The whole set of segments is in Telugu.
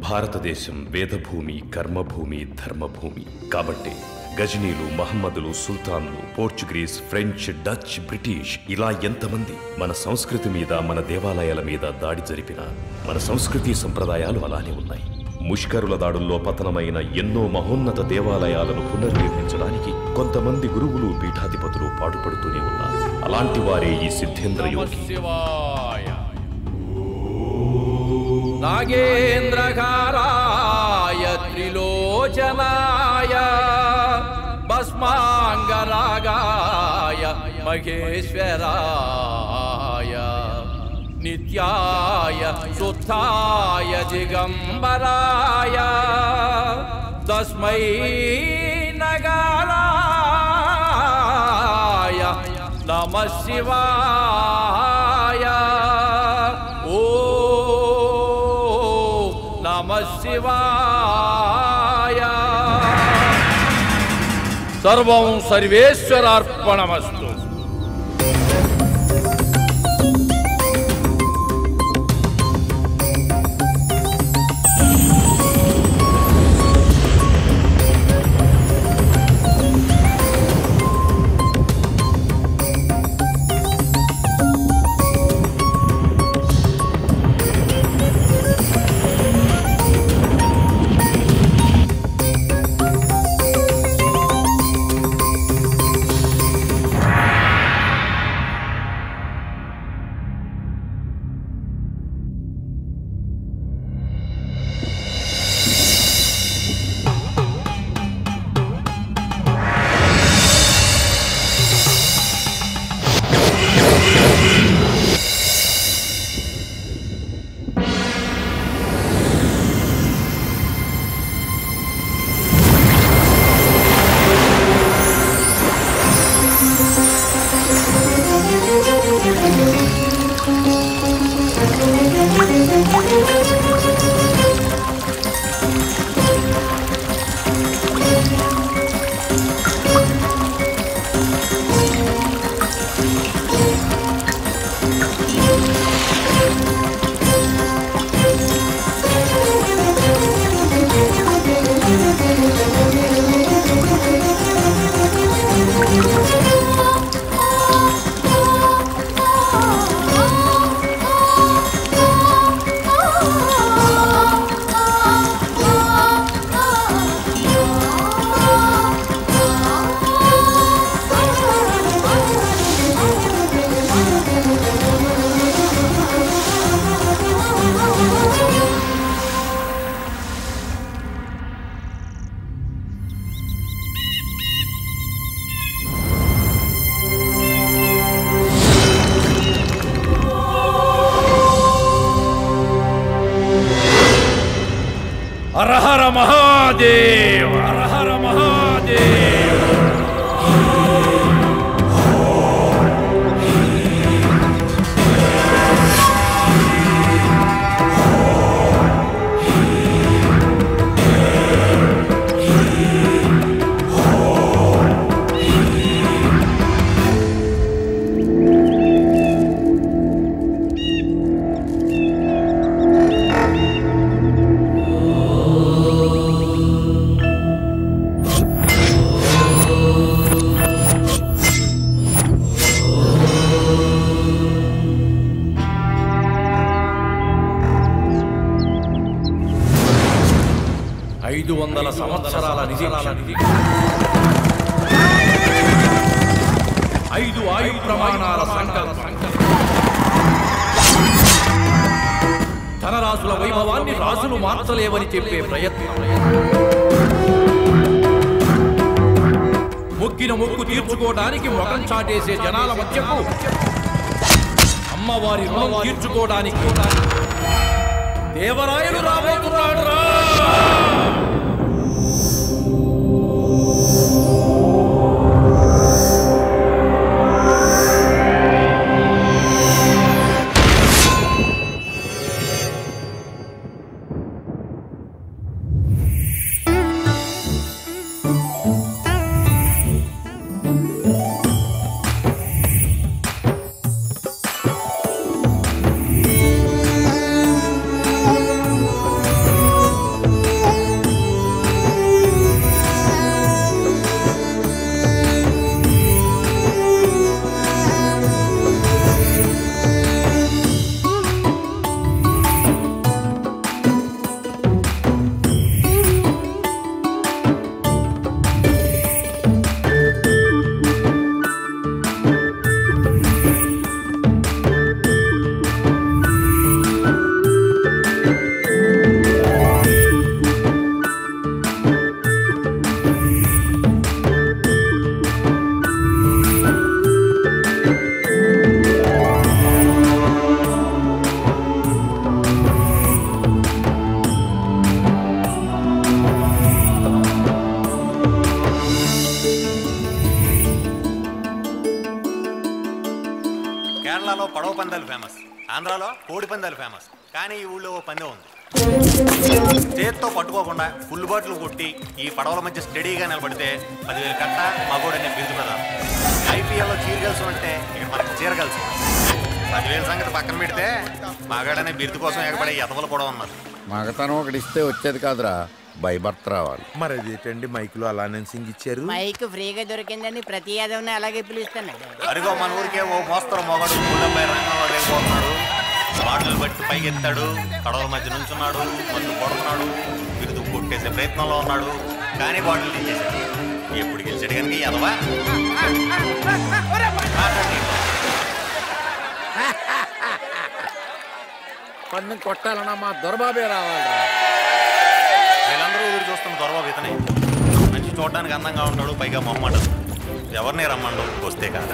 భారతదేశం వేదభూమి కర్మభూమి ధర్మభూమి కాబట్టి గజనీలు మహమ్మదులు సుల్తాన్లు పోర్చుగీస్ ఫ్రెంచ్ డచ్ బ్రిటిష్ ఇలా ఎంతమంది మన సంస్కృతి మీద మన దేవాలయాల మీద దాడి జరిపినా మన సంస్కృతి సంప్రదాయాలు అలానే ఉన్నాయి ముష్కరుల దాడుల్లో పతనమైన ఎన్నో మహోన్నత దేవాలయాలను పునర్నిర్మించడానికి కొంతమంది గురువులు పీఠాధిపతులు పాటుపడుతూనే ఉన్నారు అలాంటి వారే ఈ సిద్ధేంద్ర యోగి శివాయ నాగేంద్రకారాయ త్రిలోచనాయ భస్మాంగరాగాయ మహేశ్వరాయ నిత్యాయ శుద్ధాయ దిగంబరాయ తస్మై నగారాయ నమ శివాయ ఓ నమ శివాయ సర్వం సర్వేశ్వరార్పణమస్తు హరహర మహాదేవ్ హరహర మహాదేవ్ ఐదు వందల సంవత్సరాల నిరీక్షణ ఐదు ఆయు ప్రమాణాల సంకల్పం ధనరాశుల వైభవాన్ని రాజులు మార్చలేవని చెప్పే ప్రయత్నం మొక్కిన మొక్కు తీర్చుకోవడానికి ముఖం చాటేసే జనాల మధ్యకు అమ్మవారి రుణం తీర్చుకోవడానికి దేవరాయలు రాబోతున్నాడు రా ఆ కేరళలో పడవ పందాలు ఫేమస్ ఆంధ్రాలో కోడి పందాలు ఫేమస్ కానీ ఈ ఊళ్ళో ఓ పందెం ఉంది చేత్తో పట్టుకోకుండా ఫుల్ బాటిల్ కొట్టి ఈ పడవల మధ్య స్టడీగా నిలబడితే పదివేలు కట్ట మగోడనే బిరుదు ప్రధానం ఐపీఎల్లో చీరగలుసు అంటే ఇక్కడ మనకి చీరగలుసు పదివేల సంగతి పక్కన పెడితే మగాడనే బిరుదు కోసం ఎగబడే ఎతవలు కూడా ఉన్నారు మగతనం ఒకటి ఇస్తే వచ్చేది కాదురా భయభర్త రావాలి మరి అదేంటండి మైకులో అలా సింగ్ ఇచ్చారు మైక్ ఫ్రీగా దొరికిందని ప్రతి యాదవ్ని అలాగే పిలుస్తున్నాడు అదిగో మన ఊరికే ఓ మోస్తరు మొగడు ముళ్ళపై రంగంలో లేకపోతున్నాడు బాటలు బట్టి పైకెత్తాడు కడవల మధ్య నుంచున్నాడు మందు కొడుతున్నాడు బిరుదు కొట్టేసే ప్రయత్నంలో ఉన్నాడు కానీ బాటిల్ తీసేశాడు ఎప్పుడు గెలిచాడు కనుక ఎదవా మాట్లాడండి. పన్ను కొట్టాలన్నా మా దొరబాబే రావాలిరా వీళ్ళందరూ ఎదురు చూస్తున్న దొరబాబు ఇతనే మంచి చూడడానికి అందంగా ఉంటాడు పైగా మొహమాట ఎవరిని రమ్మండు వస్తే కాదా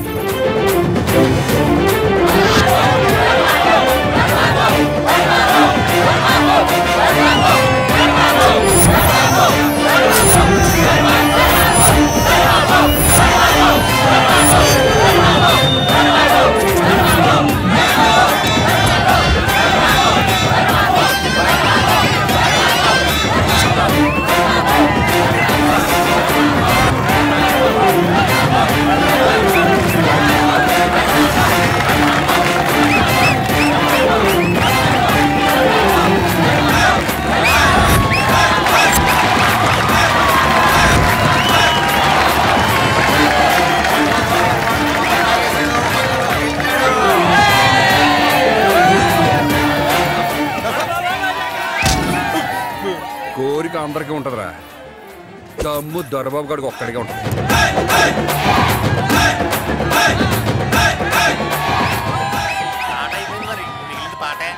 కోరిక అందరికీ ఉంటుందిరా దమ్ము దొరబాబు గారికి ఒక్కడికే ఉంటుంది పాట అయిపోయింది మరి మిగిలింది పాటే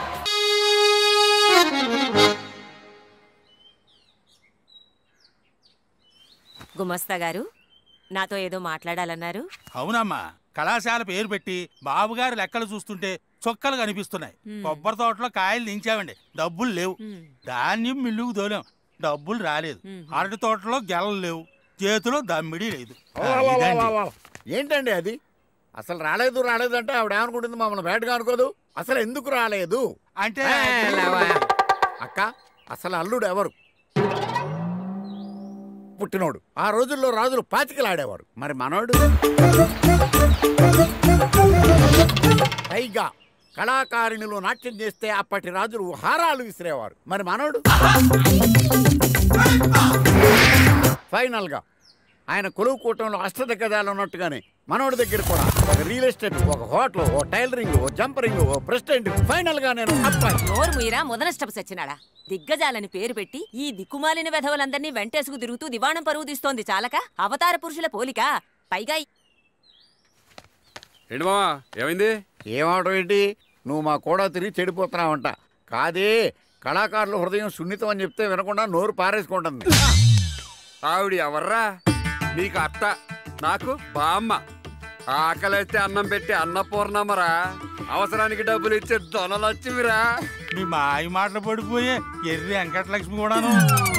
గుమస్తా గారు నాతో ఏదో మాట్లాడాలన్నారు అవునమ్మా కళాశాల పేరు పెట్టి బాబుగారి లెక్కలు చూస్తుంటే చొక్కలు కనిపిస్తున్నాయి కొబ్బరి తోటలో కాయలు దించామండి డబ్బులు లేవు ధాన్యం మిల్లుకు దోలాం డబ్బులు రాలేదు అరటి తోటలో గెలలు లేవు చేతిలో దమ్మిడి లేదు ఇదండి. ఏంటండి అది అసలు రాలేదు రాలేదు అంటే ఆవిడ ఏమనుకుంటుంది మమ్మల్ని బయటగా అనుకోదు అసలు ఎందుకు రాలేదు అంటే ఏ, లేవా. అక్క అసలు అల్లుడు ఎవరు పుట్టినోడు ఆ రోజుల్లో రాజులు పాతికలాడేవారు మరి మనోడు పైగా కళాకారిణులు నాట్యం చేస్తే అప్పటి రాజులు హారాలు విసిరేవారు మరి మనోడు ఫైనల్ గా ఆయన కొలువు కూటంలో అష్టదిగ్గజాలు ఉన్నట్టుగానే మనోడి దగ్గర కూడా ఒక రియల్ ఎస్టేట్ ఒక హోటల్ ఓ టైలరింగ్ ఓ జంపరింగ్ ఓ ప్రెసిడెంట్ ఫైనల్ గా నేను అబ్బాయి నోరు మీరా మొదనష్టపు సచ్చినాడా దిగ్గజాలని పేరు పెట్టి ఈ దిక్కుమాలిన వెధవలందర్నీ వెంటేసుకు తిరుగుతూ దివాణం పరువు తీస్తోంది చాలక అవతార పురుషుల పోలిక పైగా ఈ- ఏంటి మావా ఏమైంది ఏమవడం ఏంటి నువ్వు మా కూడా తిరిగి చెడిపోతున్నావంట కాదే కళాకారుల హృదయం సున్నితం అని చెప్తే వినకుండా నోరు పారేసుకుంటుంది ఆవిడ ఎవర్రా నీకు అత్త నాకు బామ్మ ఆకలిస్తే అన్నం పెట్టి అన్నపూర్ణమ్మరా అవసరానికి డబ్బులు ఇచ్చే దొనలచ్చిమిరా మీ మాయ మాటలు పడిపోయే ఎర్రి వెంకటలక్ష్మి కూడాను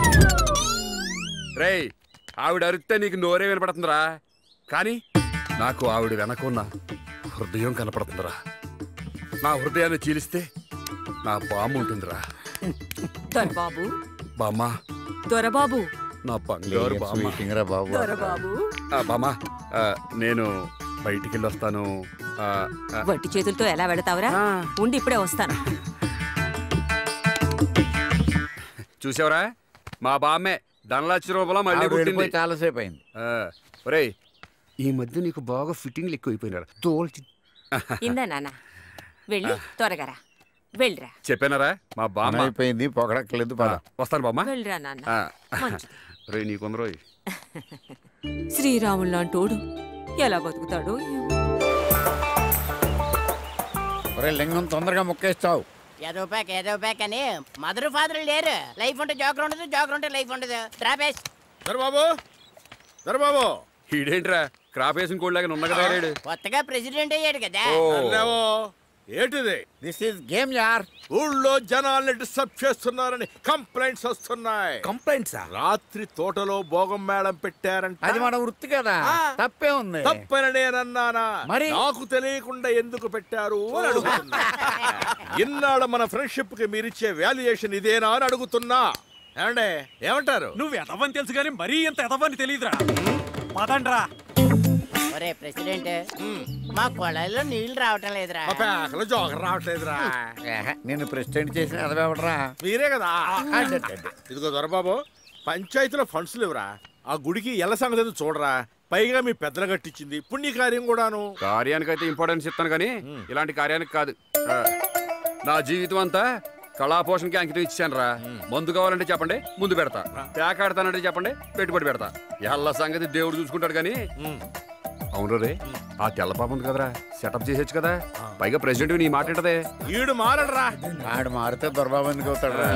రేయ్ ఆవిడ అరిస్తే నీకు నోరే వినపడుతుందిరా కానీ నాకు ఆవిడ వెనకున్న హృదయం కనపడుతుందిరా నా హృదయాన్ని చీలిస్తే నా బామ్మ ఉంటుందిరా దొరబాబు బామ్మ దొరబాబు నా బంగారు బామ్మ రా బాబు దొరబాబు ఆ, బామ్మ ఆ, నేను బయటికి వెళ్ళి వస్తాను ఆ, ఆ, వట్టి చేతులతో ఎలా వెళతావురా ఆ. ఉండి ఇప్పుడే వస్తాను చూసావరా మా బామ్మే ధనలక్ష రూపాయల మళ్ళీ ఆవిడ పుట్టింది వెళ్ళిపోయి చాలాసేపు అయింది ఆ, ఒరేయ్ ఈ మధ్య నీకు బాగా ఫిట్టింగ్లు ఎక్కువైపోయినారా తోల్చి ఇందా నాన్న వెళ్ళి త్వరగా రా వెళ్ళిరా చెప్పానరా మా బామ్మ అయిపోయింది పొగడక్కలేదు ఆ, పద వస్తాను బామ్మ వెళ్ళిరా నాన్న ఆ, మంచిది. రే నీకుందరో శ్రీరాములు లాంటోడు ఎలా బతుకుతాడో ఏమో. ఒరే లింగం తొందరగా ముక్కేస్తావు ఏదో ప్యాక్ ఏదో ప్యాక్ అని మదర్ ఫాదర్ లేరు లైఫ్ ఉంటే జోకర్ ఉండదు జోకర్ ఉంటే లైఫ్ ఉండదు ట్రాపేస్ దొరబాబు దొరబాబు ఈడేంట్రా క్రాప్ వేసిన కోళ్ళగా ఉన్న కదా రేడు కొత్తగా ప్రెసిడెంట్ అయ్యాడు కదా ఓ అన్నావో ఏంటిది దిస్ ఈస్ గేమ్ యార్ ఊళ్ళో జనాల్ని డిస్టర్బ్ చేస్తున్నారని కంప్లైంట్స్ వస్తున్నాయి కంప్లైంట్స్ రాత్రి తోటలో భోగం మేళం పెట్టారంట అది మన వృత్తి కదా తప్పే ఉంది తప్పని నేనన్నానా మరి? నాకు తెలియకుండా ఎందుకు పెట్టారు అని అడుగుతున్నా ఇన్నాళ్ళ మన ఫ్రెండ్షిప్ కి మీరిచ్చే వాల్యుయేషన్ ఇదేనా అని అడుగుతున్నా ఏమండే ఏమంటారు నువ్వు ఎదవని తెలుసు కానీ మరీ ఇంత ఎదవని తెలియదురా పదండ్రా ఒరే ప్రెసిడెంట్ మా కొళాయిలో నీళ్లు రావటం లేదురా మా పేకలో జోకర్ రావట్లేదురా ఏహే, నిన్ను ప్రెసిడెంట్ చేసిన అదవడరా మీరే కదా ఇదిగో దొరబాబు పంచాయతీలో ఫండ్స్ లేవురా ఆ గుడికి ఎల్ల సంగతి ఏదో చూడరా పైగా మీ పెద్దలు కట్టించింది పుణ్యకార్యం కూడాను కార్యానికైతే ఇంపార్టెన్స్ ఇస్తాను కానీ ఇలాంటి కార్యానికి కాదు ఆ, నా జీవితం అంతా కళాపోషణకి అంకితం ఇచ్చాను రా మందు కావాలంటే చెప్పండి ముందు పెడతా పేకాడతానంటే చెప్పండి పెట్టుబడి పెడతా ఎల్ల సంగతి దేవుడు చూసుకుంటాడు కానీ అవును రే ఆ తెల్ల పాప ఉంది కదరా సెటప్ చేసేచ్చు కదా పైగా ప్రెసిడెంట్ నీ మాట ఏంటదే ఈడు మారడరా ఆడు మారితే దొరబాబు ఎందుకు అవుతాడురా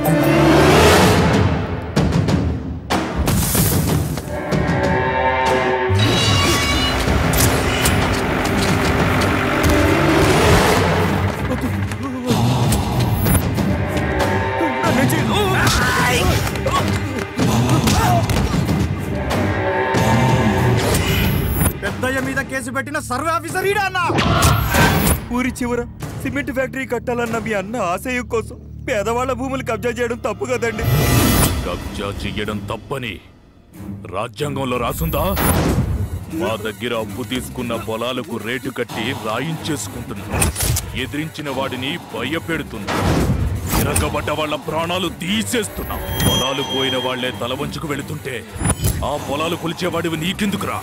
పెద్దయ్య మీద కేసు పెట్టిన సర్వే ఆఫీసర్ ఈడా అన్న ఊరి చివర సిమెంట్ ఫ్యాక్టరీ కట్టాలన్న మీ అన్న ఆశయం కోసం పేదవాళ్ళ భూములు కబ్జా చేయడం తప్పు కదండి కబ్జా చెయ్యడం తప్పని రాజ్యాంగంలో రాసుందా మా దగ్గర అప్పు తీసుకున్న పొలాలకు రేటు కట్టి రాయించేసుకుంటున్నాం ఎదిరించిన వాడిని భయపెడుతున్నాం తిరగబడ్డ వాళ్ళ ప్రాణాలు తీసేస్తున్నాం పొలాలు పోయిన వాళ్లే తల వంచుకు వెళుతుంటే ఆ పొలాలు కొలిచేవాడివి నీకెందుకురా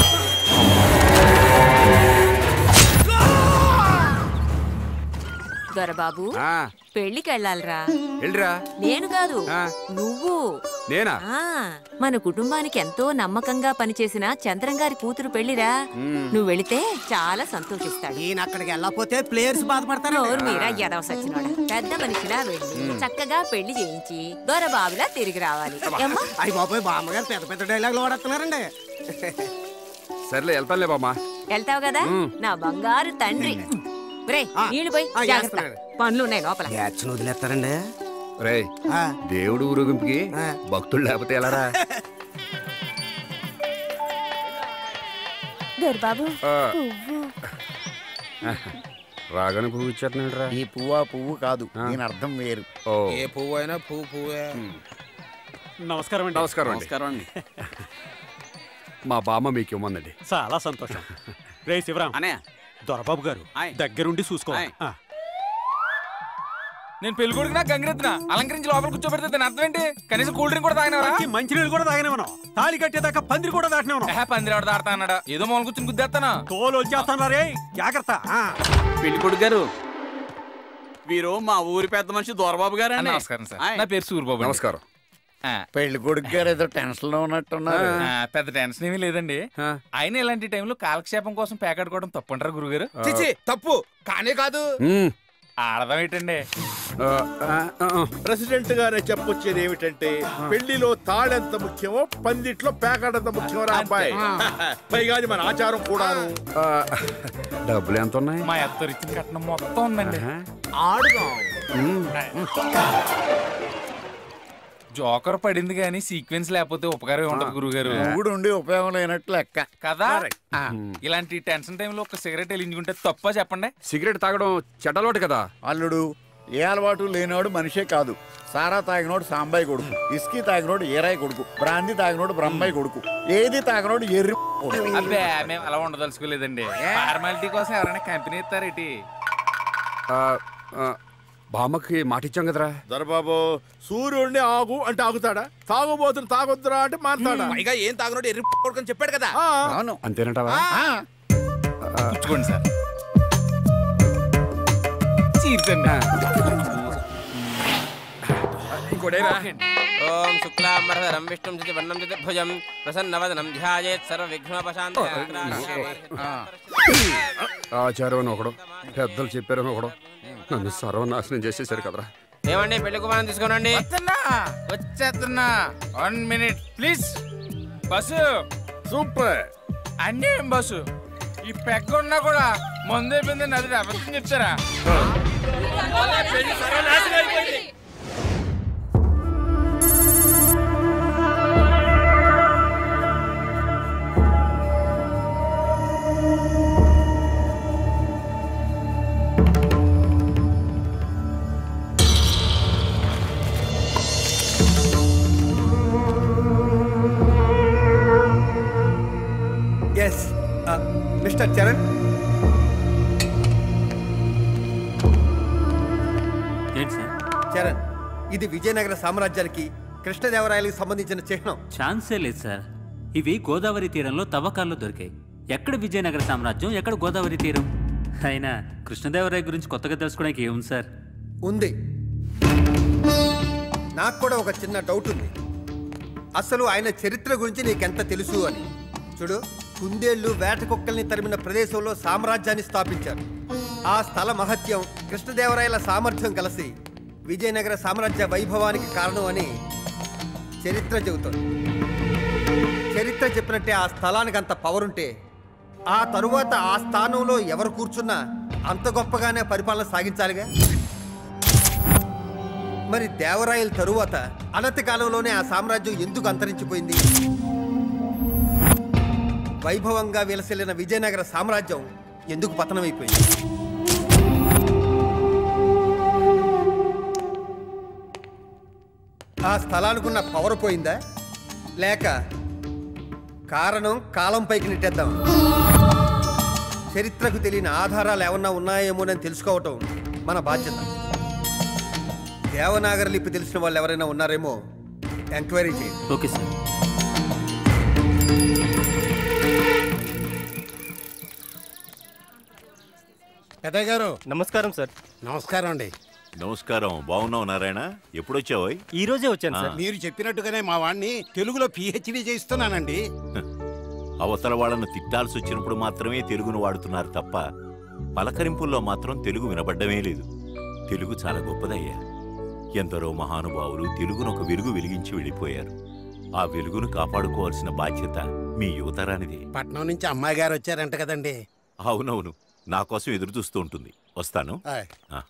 దొరబాబు ఆ, పెళ్లికి వెళ్ళాలిరా వెళ్ళిరా నేను కాదు ఆ. నువ్వు నేనా ఆ మన కుటుంబానికి ఎంతో నమ్మకంగా పనిచేసిన చంద్రం గారి కూతురు పెళ్లిరా నువ్వు వెళితే చాలా సంతోషిస్తాడు ఈయన అక్కడికి వెళ్ళకపోతే ప్లేయర్స్ బాధపడతారు నోరు మీరా ఎదవ సచ్చినోడా పెద్ద మనిషిలా వెళ్ళి చక్కగా పెళ్లి చేయించి దొరబాబులా తిరిగి రావాలి ఏమ్మా అయ్యి బాబాయ్ బామ్మగారు పెద్ద పెద్ద డైలాగులు వాడుతున్నారండి సర్లే వెళ్తానులే బామ్మా వెళ్తావు కదా నా బంగారు తండ్రి రే ఆ, నీళ్ళు పోయి ఆ, జాగ్రత్త చేస్తున్నాను. పనులు ఉన్నాయి లోపల యాక్షన్ వదిలేస్తారండి రే ఆ, దేవుడు ఊరేగింపుకి ఆ. భక్తులు లేకపోతే ఎలారా దొరబాబు ఆ. రాగానే పువ్వు ఇచ్చేస్తున్నాడు రా ఈ పువ్వు ఆ పువ్వు కాదు దీని అర్థం వేరు ఓ ఏ పువ్వు అయినా పువ్వు పువ్వే నమస్కారం అండి నమస్కారం అండి నమస్కారం అండి మా బామ్మ మీకు ఇవ్వమందండి చాలా సంతోషం రే శివరాం అనే దొరబాబు గారు దగ్గరుండి చూసుకోవాలి ఆ, నేను పెళ్లి కొడుకు నా గంగిరెత్తున అలంకరించి లోపల కూర్చోబెడితే దాని అర్థం ఏంటి కనీసం కూల్ డ్రింక్ కూడా తాగినవరా ఈ మంచినీళ్ళు కూడా తాగిన మనం తాళి కట్టేదాకా పందిరి కూడా దాటిన మనం పందిరి ఆడ దాడతా అన్నాడు ఏదో మొదలు కూర్చొని గుద్దేస్తానా తోలు వచ్చేస్తాను రే జాగ్రత్త ఆ. పెళ్లి కొడుకు గారు వీరు మా ఊరి పెద్ద మనిషి దొరబాబు గారు నమస్కారం సార్ నా పేరు సూర్యబాబు నమస్కారం పెళ్లి కొడుకు గారు ఏదో టెన్షన్ లో ఉన్నట్టున్నారు పెద్ద టెన్షన్ ఏమీ లేదండి ఆ. ఆయన ఇలాంటి టైంలో కాలక్షేపం కోసం పేకాడుకోవడం తప్పంటారా గురుగారు చిచి తప్పు కానే కాదు మ్మ్. ఆడదాం ఏంటండి ఆ, ఆ, ఆ, ఆ. ప్రెసిడెంట్ గారే చెప్పొచ్చేది ఏమిటంటే పెళ్లిలో తాళెంత ముఖ్యమో పందిట్లో పేకాడంత ముఖ్యమో రా అబ్బాయి పైగా అది మన ఆచారం కూడాను ఆ, డబ్బులు ఎంత ఉన్నాయి మా అత్తరు ఇచ్చిన కట్నం మొత్తం ఉందండి ఆడుదాం జోకర్ పడింది కానీ సీక్వెన్స్ లేకపోతే ఉపకారం ఉండదు గురుగారు మొగుడు ఉండి ఉపయోగం లేనట్లు లెక్క కదా ఆ, ఇలాంటి టెన్షన్ టైంలో ఒక సిగరెట్ వెలించుకుంటే తప్ప చెప్పండి సిగరెట్ తాగడం చెడ్డలోటు కదా అల్లుడు ఏ అలవాటు లేనివాడు మనిషే కాదు సారా తాగినోడు సాంబాయి కొడుకు ఇస్కీ తాగినోడు ఏరాయి కొడుకు బ్రాందీ తాగినోడు బ్రహ్మాయి కొడుకు ఏది తాగినోడు ఎర్రి కొడుకు అబ్బే మేము అలా ఉండదలుచుకోలేదండి ఫార్మాలిటీ కోసం ఎవరైనా కంపెనీ ఇస్తారేటి ఆ, ఆ, బామ్మకి మాట ఇచ్చాం కదరా దొరబాబు సూర్యుడిని ఆగు అంటే ఆగుతాడా తాగుబోతుని తాగొద్దురా అంటే మారుతాడా పైగా ఏం తాగనోడు ఎర్రి కొడుకుని చెప్పాడు కదా ఆ, అవును అంతేనంటావా ఆ, పుచ్చుకోండి సార్ చీర్చండి ఇంకోటేరా ఓం శుక్లాంబరధరం విష్ణుం చితి వర్ణం చితి భుజం ప్రసన్నవదనం ధ్యాయేత్ సర్వ విఘ్నోపశాంతి ఆచారం అని ఒకడు పెద్దలు చెప్పారని ఒకడు నన్ను సర్వనాశనం చేసేసారు కదరా ఏమండి పెళ్లి కుమారం తీసుకోనండి వస్తున్నా వచ్చేస్తున్నా one minute please bus super అన్యాయం బస్సు ఈ పెగ్గ ఉన్నా కూడా మందు అయిపోయింది నది అబద్ధం చెప్తారా ఎస్ మిస్టర్ చరణ్ ఏంటి సార్ చరణ్ ఇది విజయనగర సామ్రాజ్యానికి కృష్ణదేవరాయలకు సంబంధించిన చిహ్నం ఛాన్సే లేదు సార్ ఇవి గోదావరి తీరంలో తవ్వకాల్లో దొరికాయి ఎక్కడ విజయనగర సామ్రాజ్యం ఎక్కడ గోదావరి తీరం అయినా కృష్ణదేవరాయ గురించి కొత్తగా తెలుసుకోవడానికి ఏముంది సార్ ఉంది నాకు కూడా ఒక చిన్న డౌట్ ఉంది అసలు ఆయన చరిత్ర గురించి నీకెంత తెలుసు అని చూడు కుందేళ్లు వేట కుక్కల్ని తరిమిన ప్రదేశంలో సామ్రాజ్యాన్ని స్థాపించారు ఆ స్థల మహత్యం కృష్ణదేవరాయల సామర్థ్యం కలిసి విజయనగర సామ్రాజ్య వైభవానికి కారణం అని చరిత్ర చెబుతోంది చరిత్ర చెప్పినట్టే ఆ స్థలానికి అంత పవర్ ఉంటే ఆ తరువాత ఆ స్థానంలో ఎవరు కూర్చున్నా అంత గొప్పగానే పరిపాలన సాగించాలిగా మరి దేవరాయల తరువాత అనతి కాలంలోనే ఆ సామ్రాజ్యం ఎందుకు అంతరించిపోయింది వైభవంగా విలసిల్లిన విజయనగర సామ్రాజ్యం ఎందుకు పతనమైపోయింది ఆ స్థలానికున్న పవర్ పోయిందా లేక కారణం కాలం పైకి నెట్టేద్దాం చరిత్రకు తెలియని ఆధారాలు ఏమన్నా ఉన్నాయేమోనని తెలుసుకోవటం మన బాధ్యత దేవనాగరి లిపి తెలిసిన వాళ్ళు ఎవరైనా ఉన్నారేమో ఎంక్వైరీ చేయండి ఓకే సార్ పెద్దయ్య గారు నమస్కారం సార్ నమస్కారం అండి నమస్కారం బాగున్నావు నారాయణ ఎప్పుడొచ్చావు ఈ రోజే వచ్చాను సార్ మీరు చెప్పినట్టుగానే మా వాడిని తెలుగులో పిహెచ్డి చేయిస్తున్నానండి అవతల వాళ్ళను తిట్టాల్సి వచ్చినప్పుడు మాత్రమే తెలుగును వాడుతున్నారు తప్ప పలకరింపుల్లో మాత్రం తెలుగు వినబడ్డమే లేదు తెలుగు చాలా గొప్పదయ్యా ఎందరో మహానుభావులు తెలుగును ఒక వెలుగు వెలిగించి వెళ్ళిపోయారు ఆ వెలుగును కాపాడుకోవాల్సిన బాధ్యత మీ యువతరానిదే పట్నం నుంచి అమ్మాయి గారు వచ్చారంట కదండి అవునవును నా కోసం ఎదురు చూస్తూ ఉంటుంది వస్తాను ఆయ్. ఆ.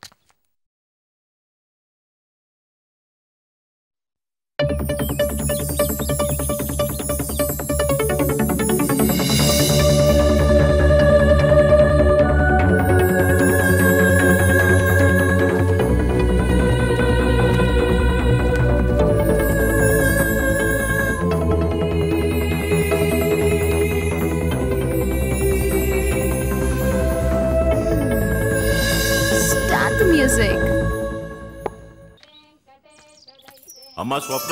Start the music. అమ్మా స్వప్న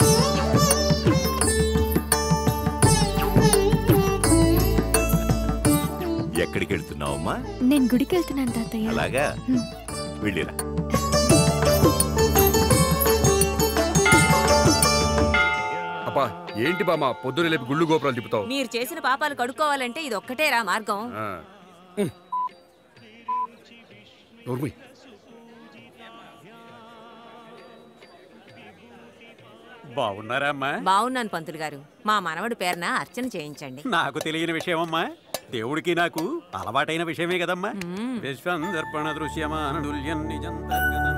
ఎక్కడికి వెళ్తున్నావమ్మా నేను గుడికి వెళ్తున్నాను తాతయ్య అలాగా వెళ్ళిరా అబ్బా ఏంటి బామ్మ పొద్దున లేపి గుళ్ళు గోపురాలు తిప్పుతావు మీరు చేసిన పాపాలు కడుక్కోవాలంటే ఇది ఒక్కటేరా మార్గం ఆ. నోర్మి బాగున్నారా అమ్మా బాగున్నాను పంతులు గారు మా మనవడి పేరున అర్చన చేయించండి నాకు తెలియని విషయమమ్మా దేవుడికి నాకు అలవాటైన విషయమే కదమ్మా విశ్వందర్పణ దృశ్యమానుల్యం నిజం తద్గతం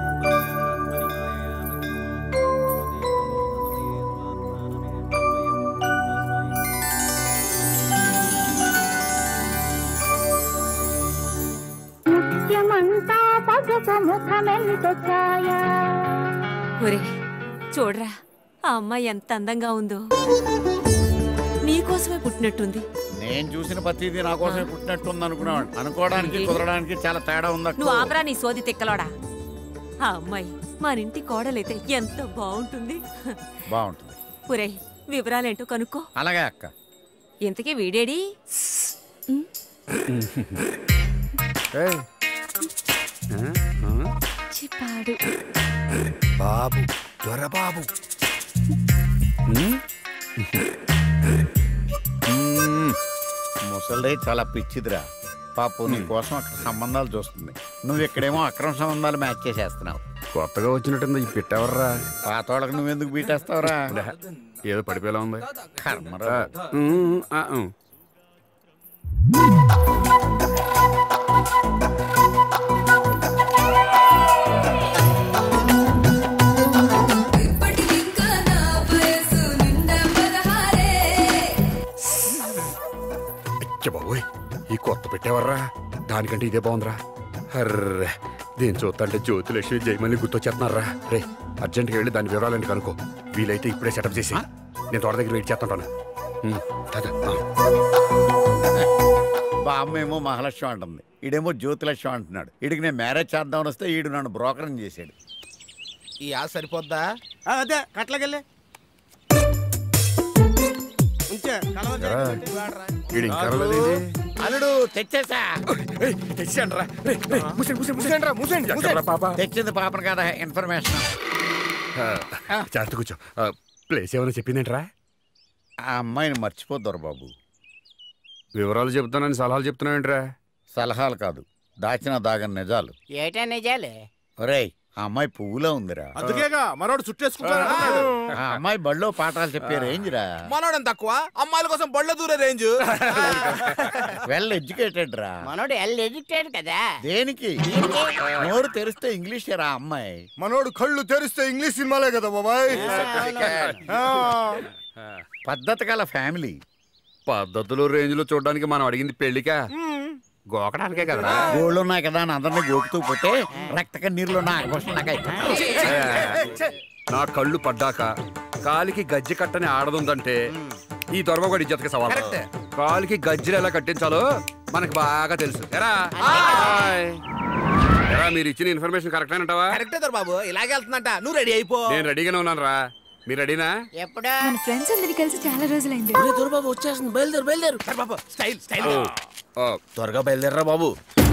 ముత్యమంతా పగప ముఖమెంత ఛాయ ఒరే చూడరా ఆ అమ్మాయి ఎంత అందంగా ఉందో నీకోసమే పుట్టినట్టుంది నేను చూసిన ప్రతిదీ నా కోసమే పుట్టినట్టుంది అనుకున్నాడు అనుకోవడానికి కుదరడానికి చాలా తేడా ఉందక్క నువ్వు ఆపరా నీ సోది తిక్కలోడా ఆ అమ్మాయి మనింటి కోడలైతే ఎంత బాగుంటుంది బాగుంటుంది ఒరే వివరాలేంటో కనుక్కో అలాగే అక్క ఇంతకీ వీడేడి చిప్పాడు బాబు దొరబాబు ముసలిదే చాలా పిచ్చిదిరా పాపం నీ కోసం అక్కడ సంబంధాలు చూస్తుంది నువ్వు ఇక్కడేమో అక్రమ సంబంధాలు మ్యాచ్ చేసేస్తున్నావు కొత్తగా వచ్చినట్టుంది ఈ పెట్టెవర్రా పాతోళ్ళకి నువ్వెందుకు బీటేస్తావురా ఏదో పడిపోయేలా ఉంది కర్మరా ఆ, ఉమ్, ఆ, ఉమ్. అచ్చ బాబోయ్ ఈ కొత్త పెట్టేవర్రా దానికంటే ఇదే బాగుందిరా అర్రే దీన్ని చూస్తుంటే జ్యోతిలక్ష్మి జయమల్ని గుర్తొచ్చేస్తున్నారా రే అర్జెంట్గా వెళ్ళి దాని వివరాలని కనుకో వీలైతే ఇప్పుడే సెటప్ చేసి నేను తోట దగ్గర వెయిట్ చేస్తుంటాను ఉమ్, తాత, ఆ. బామ్మ ఏమో మహాలక్ష్మి అంటుంది ఈడేమో జ్యోతిలక్ష్మి అంటున్నాడు ఈడికి నేను మ్యారేజ్ చేద్దామని వస్తే ఈడు నన్ను బ్రోకరం చేశాడు ఈ ఆశ సరిపోద్దా అదే కట్లకెళ్ళి ఉంచే కలవ ఎరా, ఈడు ఇంకా రాలేదేంటి? అల్లుడు తెచ్చేసా తెచ్చానురా. రేయ్, రేయ్, మూసేయండి, మూసేయండి, మూసేయండి రా, మూసేయండి. ఎక్కడ్రా పాప? తెచ్చింది పాపను కదా ఇన్ఫర్మేషన్ ఆ, జాగ్రత్త కూర్చో ఆ, ప్లేస్ ఏమైనా చెప్పిందేంట్రా ఆ అమ్మాయిని మర్చిపోద్దారు బాబు వివరాలు చెప్తానని సలహాలు చెప్తున్నావేంట్రా సలహాలు కాదు దాచిన దాగని నిజాలు ఏటా నిజాలు ఒరేయ్ ఆ అమ్మాయి పువ్వులా ఉందిరా అందుకేగా మనోడు చుట్టేసుకుంటాడు ఆ అమ్మాయి బడిలో పాఠాలు చెప్పే రేంజ్ రా మనోడం తక్కువ అమ్మాయిల కోసం బళ్ళ దూరే రేంజ్ వెల్ ఎడ్యుకేటెడ్ రా మనోడు ఎల్ ఎడ్యుకేటెడ్ కదా దేనికి నోరు తెరిస్తే ఇంగ్లీష్ రా అమ్మాయి మనోడు కళ్ళు తెరిస్తే ఇంగ్లీష్ సినిమాలే కదా బాబాయ్ పద్ధతి గల ఫ్యామిలీ పద్ధతులు రేంజ్ లో చూడడానికి మనం అడిగింది పెళ్లికా గోకడానికే కదరా గోళ్ళు ఉన్నాయి కదా అని అందరినీ గోకుతూ పోతే రక్త కన్నీరులో నా ఆకర్షణ నా కళ్ళు పడ్డాక కాలికి గజ్జి కట్టని ఆడదుందంటే ఈ దొరబగడి ఇజ్జతకి సవాల్ కాలికి గజ్జలు ఎలా కట్టించాలో మనకు బాగా తెలుసు ఎరా హాయ్. ఎరా మీరు ఇచ్చిన ఇన్ఫర్మేషన్ కరెక్ట్ అంటావా కరెక్టే దొర బాబు ఇలాగే వెళ్తుందంట నువ్వు రెడీ అయిపో నేను రెడీగానే ఉన్నాను రా మీరు రెడీనా ఎప్పుడా మన ఫ్రెండ్స్ అందరి కలిసి చాలా రోజులైంది దొరబాబు వచ్చేస్తుంది బయలుదేరు బయలుదేరు సరే బాబు స్టైల్ స్టైల్ ఓ, ఓ, త్వరగా బయలుదేరరా బాబు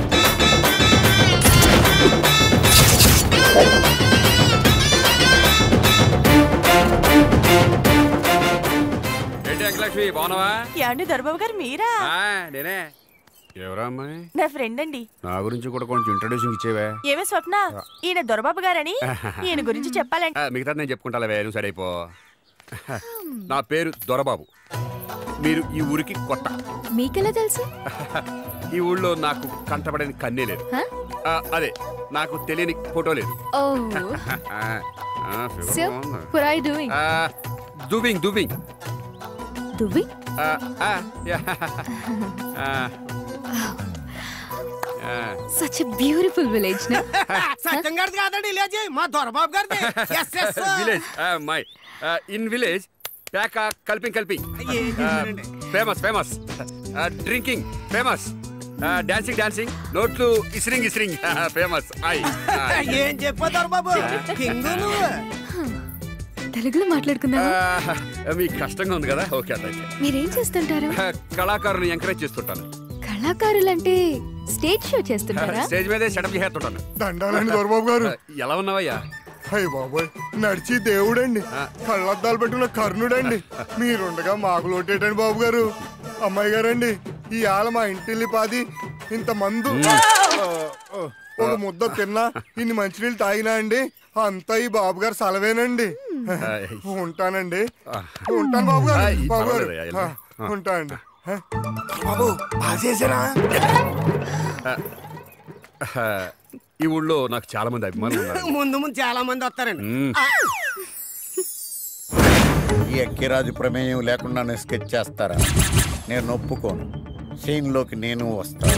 ఏంటి అంకలక్ష్మి బాగున్నావా యాండి దొరబాబు గారు మీరా ఆ, నేనే ఎవరా అమ్మాయి నా ఫ్రెండ్ అండి నా గురించి కూడా కొంచెం ఇంట్రొడ్యూషన్ ఇచ్చేవే ఏమే స్వప్న ఈయన దొరబాబు గారని ఈయన గురించి చెప్పాలంటే ఆ, మిగతా నేను చెప్పుకుంటాలే నువ్వు సరైపో నా పేరు దొరబాబు మీరు ఈ ఊరికి కొత్త మీకెలా తెలుసు ఈ ఊళ్ళో నాకు కంటపడని కన్నే లేదు హ? ఆ, అదే నాకు తెలియని ఫోటో లేదు ఓ ఆ, ఆ, ఫిగర్ సో బాగుంది. what are you doing ఆ, దువ్వింగ్ దువ్వింగ్ దువ్వి ఆ, ఆ, యా. ఆ, ఆ. such a beautiful village na సత్యం గారిది కాదండి విలేజ్ మా దొరబాబు గారిది yes yes village my in village ప్యాక కల్పింగ్ కల్పింగ్ ఏం చేశారండి? Famous famous drinking famous dancing dancing నోట్లు ఇస్రింగ్ ఇస్రింగ్ ఫేమస్ ఐ ఏం చెప్పా దొరబాబు కింగ్ నువ్వు తెలుగులో మాట్లాడుకుందామా మీకు కష్టంగా ఉంది కదా ఓకే అట్లయితే మీరేం చేస్తుంటారు కళాకారుని ఎంకరేజ్ చేస్తుంటాను కళాకారులంటే స్టేజ్ షో చేస్తుంటారా స్టేజ్ మీదే సెటప్ చేస్తుంటాను దండాలండి దొరబాబు గారు ఎలా ఉన్నావయ్యా అయ్య బాబోయ్ నడిచి దేవుడండి కళ్ళద్దాలు పెట్టుకున్న కర్ణుడండి మీరుండగా మాకు లోటేటండి బాబు గారు అమ్మాయి గారండి ఈ ఆల మా ఇంటిల్లి పాది ఇంత మందు ఒక ముద్ద తిన్నా ఇన్ని మంచినీళ్ళు తాగినా అండి అంతా ఈ బాబు గారు సలవేనండి ఉంటానండి ఉంటాను బాబు గారు ఆయ్, బాబు గారు పర్వాలేదు, వెళ్ళి. ఆ, ఉంటానండి బాబు బాగా చేసారా ఈ ఊళ్ళో నాకు చాలా మంది అభిమానులు ఉన్నారు ముందు ముందు చాలా మంది వస్తారండి మ్మ్. ఆ, ఈ అక్కిరాజు ప్రమేయం లేకుండా నేను స్కెచ్ చేస్తారా నేను ఒప్పుకోను సీన్లోకి నేను వస్తాను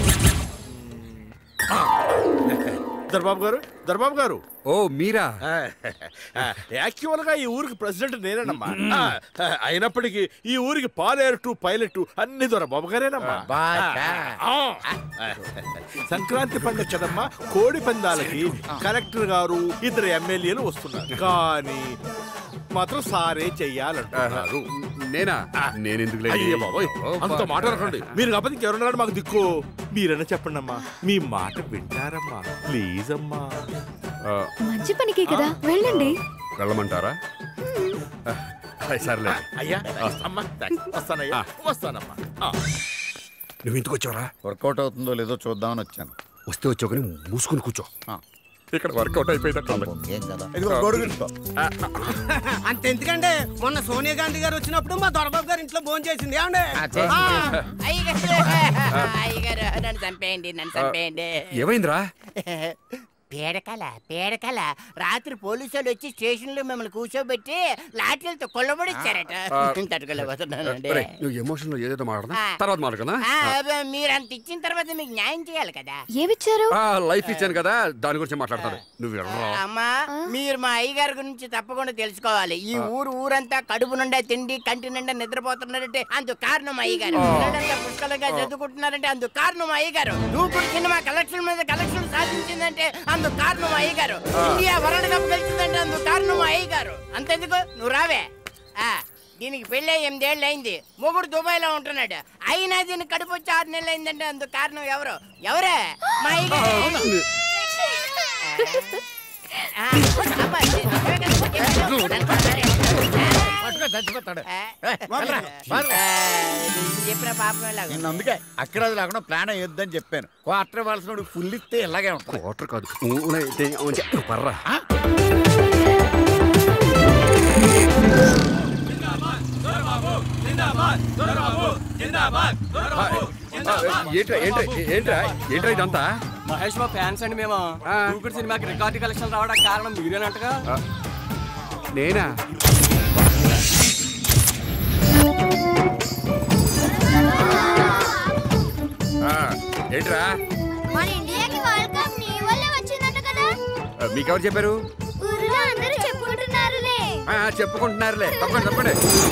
దర్బాబు గారు దర్బాబు గారు ఓ మీరా యాక్చువల్ గా ఈ ఊరికి ప్రెసిడెంట్ నేనేనమ్మా ఆ, అయినప్పటికీ ఈ ఊరికి పాలేరు పైలట్ అన్ని దొర బాబు గారేనమ్మా బాగా. ఆ. సంక్రాంతి పండుగ కదమ్మా కోడి పందాలకి కలెక్టర్ గారు ఇద్దరు ఎమ్మెల్యేలు వస్తున్నారు కానీ మాత్రం సారే చెయ్యాలంటున్నారు నేనా నేను ఎందుకు అయ్యో బాబోయ్ అంత మాట అనకండి మీరు కాకపోతే ఇంకెవరున్నాడు మాకు దిక్కు మీరన్నా చెప్పండి అమ్మా మీ మాట వింటారమ్మా ప్లీజ్ అమ్మా మంచి పనికే కదా వెళ్ళండి వెళ్ళమంటారా అయ్, సర్లే అయ్యా అమ్మా థాంక్స్. వస్తానయ్యా వస్తానమ్మా ఆ. నువ్వు ఇంటికి వచ్చావరా వర్కౌట్ అవుతుందో లేదో చూద్దామని వచ్చాను వస్తే వచ్చావు కానీ మూసుకుని కూర్చో ఇక్కడ వర్కౌట్ అయిపోయిందట్టు ఇదిగో గొడుగు తీసుకో. అంత ఎందుకంటే మొన్న సోనియా గాంధీ గారు వచ్చినప్పుడు మా దొరబాబు గారు ఇంట్లో భోజనం చేసింది ఏమండి అయ్యగారు అయ్యగారు నన్ను చంపేయండి నన్ను చంపేయండి ఏమైందిరా పేడకల పేడకల రాత్రి పోలీసు వాళ్ళు వచ్చి స్టేషన్ లో మిమ్మల్ని కూర్చోబెట్టి లాఠీలతో కొల్లబడిచ్చారట ఆ, తట్టుకోలేకపోతున్నానండి ఒరేయ్, నువ్వు ఎమోషన్లో ఏదేదో మాట్లాడదా ఆ. తర్వాత మాట్లాడదా ఆ, అబ్బే, మీరు అంత ఇచ్చిన తర్వాత మీకు న్యాయం చేయాలి కదా ఏమిచ్చారు లైఫ్ ఇచ్చాను కదా దాని గురించి మాట్లాడతాను నువ్వు వెళ్ళరా అమ్మా మీరు మా అయ్యగారి గురించి తప్పకుండా తెలుసుకోవాలి ఈ ఊరు ఊరంతా కడుపు నిండా తిండి కంటి నిండా నిద్రపోతున్నారంటే అందుకు కారణం అయ్యగారు ఆ. పిల్లలంతా పుష్కలంగా చదువుకుంటున్నారంటే అందుకు కారణం అయ్యగారు దూకుడు సినిమా కలెక్షన్ మీద కలెక్షన్ సాధించిందంటే అందుకు కారణం అయ్యగారు ఆ. ఇండియా వరల్డ్ కప్ గెలిచిందంటే అందుకు కారణం అయ్యగారు అంతెందుకు నువ్వు రావే ఆ దీనికి పెళ్ళి ఎనిమిదేళ్ళు అయింది మొగుడు దుబాయ్ లో ఉంటున్నాడు అయినా దీనికి కడుపు వచ్చి ఆరు నెలలు అయిందంటే అందుకు కారణం ఎవరు ఎవరే మా అయ్యగారు ఆ, అబ్బా, చచ్చిపోతాడు చెప్పిన పాపం ఎలాగో. నిన్న అందుకే అక్కడ అది లేకుండా ప్లాన్ అయ్యొద్దని చెప్పాను క్వార్టర్ ఇవ్వాల్సిన ఫుల్ ఇస్తే ఇలాగే ఉంటుంది క్వార్టర్ కాదు ఊనే అయితే అవును చెప్పు, పర్రా ఏంట్రా ఏంట్రా ఏంట్రా ఏంట్రా ఇదంతా మహేష్ బాబు ఫ్యాన్స్ అండి మేము దూకుడు సినిమాకి రికార్డు కలెక్షన్ రావడానికి కారణం మీరేనంటగా ఆ, నేనా ఆ, ఏంట్రా మన ఇండియాకి వరల్డ్ కప్ నీ వల్లే వచ్చిందంట కదా ఆ, మీకెవరు చెప్పారు ఊర్లో అందరూ చెప్పుకుంటున్నారులే ఆ, చెప్పుకుంటున్నారులే తప్పండి తప్పండి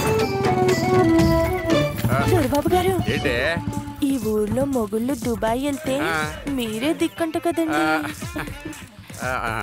ఆ, దొరబాబు గారు ఏంటే ఈ ఊర్లో మొగుళ్ళు దుబాయ్ వెళ్తే ఆ. మీరే దిక్కంట ఆ, కదండి ఆ, ఆ.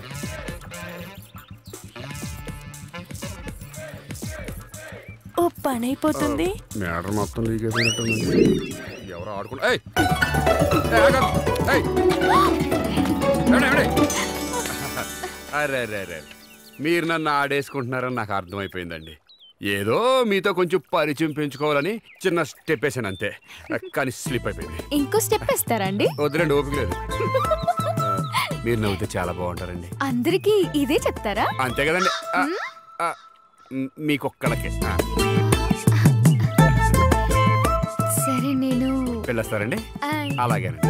ఓ పని అయిపోతుంది మేటర్ మొత్తం లీక్ అయిపోయినట్టుంది ఎవరు ఆడుకుంటా ఏయ్! ఏయ్, ఆగు! ఏయ్! ఏమండి, ఏమండి? అరే అరే అరే మీరు నన్ను ఆడేసుకుంటున్నారని నాకు అర్థమైపోయిందండి ఏదో మీతో కొంచెం పరిచయం పెంచుకోవాలని చిన్న స్టెప్ వేసాను అంతే కానీ స్లిప్ అయిపోయింది ఇంకో స్టెప్ ఇస్తారా అండి వద్దులేండి ఓపిక లేదు ఆ, మీరు నవ్వుతే చాలా బాగుంటారండి అందరికీ ఇదే చెప్తారా అంతే కదండి ఆ, ఆ, మ్, మీకొక్కళ్ళకే ఆ, సరే నేను వెళ్ళొస్తారండి ఆయ్. అలాగేనండి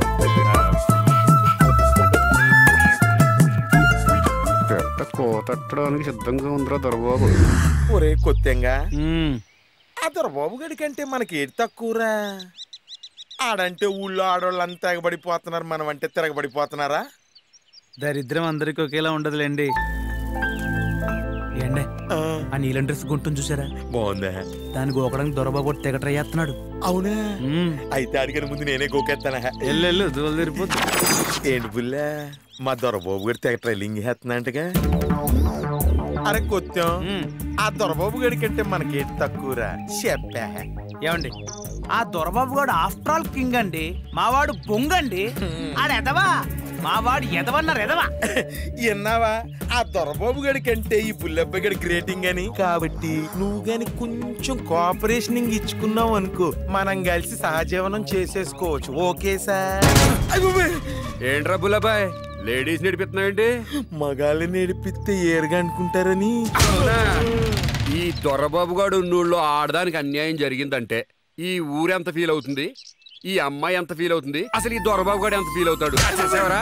పెద్ద కోతట్టడానికి సిద్ధంగా ఉందిరా దొరబాబు ఒరే కొత్తెంగా ఆ దొరబాబు గడి కంటే మనకి ఏది తక్కువరా ఆడంటే ఊళ్ళో ఆడవాళ్ళంతా ఎగబడిపోతున్నారు మనం అంటే తిరగబడిపోతున్నారా దరిద్రం అందరికి ఒకేలా ఉండదులేండి ఏండే ఆ నీలం డ్రెస్ గుంటుంది చూసారా బాగుందా దాన్ని గోకడానికి దొరబాబు తెగ ట్రై చేస్తున్నాడు అవునా అయితే అడిగిన ముందు నేనే గోకెత్తానా ఎల్లెళ్ళు దూలు తిరిపోద్దు ఏంటి బుల్లా మా దొరబాబు గారి తెగ ట్రైలింగ్ చేస్తున్నట్టుగా అరే కొత్తం ఆ దొరబాబు గడి కంటే మనకి ఏది తక్కువరా చెప్పా ఏమండి ఆ దొరబాబు గాడు ఆఫ్టర్ ఆల్ కింగ్ అండి మావాడు బొంగండి ఆడ ఎదవా మావాడు ఎదవన్నారు ఎదవా విన్నావా ఆ దొరబాబు గడి కంటే ఈ బుల్లెబ్బ గడి గ్రేటింగ్ అని కాబట్టి నువ్వు గాని కొంచెం కోఆపరేషన్ ఇచ్చుకున్నావు అనుకో మనం కలిసి సహజీవనం చేసేసుకోవచ్చు ఓకే సార్ ఏంట్రా బుల్లబాయ్ లేడీస్ నడిపిస్తున్నావేంటి మగాళ్ళని నడిపిస్తే ఏరుగా అనుకుంటారని అవునా? ఈ దొరబాబు గాడు ఉన్నూళ్ళో ఆడదానికి అన్యాయం జరిగిందంటే ఈ ఊరెంత ఫీల్ అవుతుంది ఈ అమ్మాయి ఎంత ఫీల్ అవుతుంది అసలు ఈ దొరబాబు గాడు ఎంత ఫీల్ అవుతాడు చేసేవరా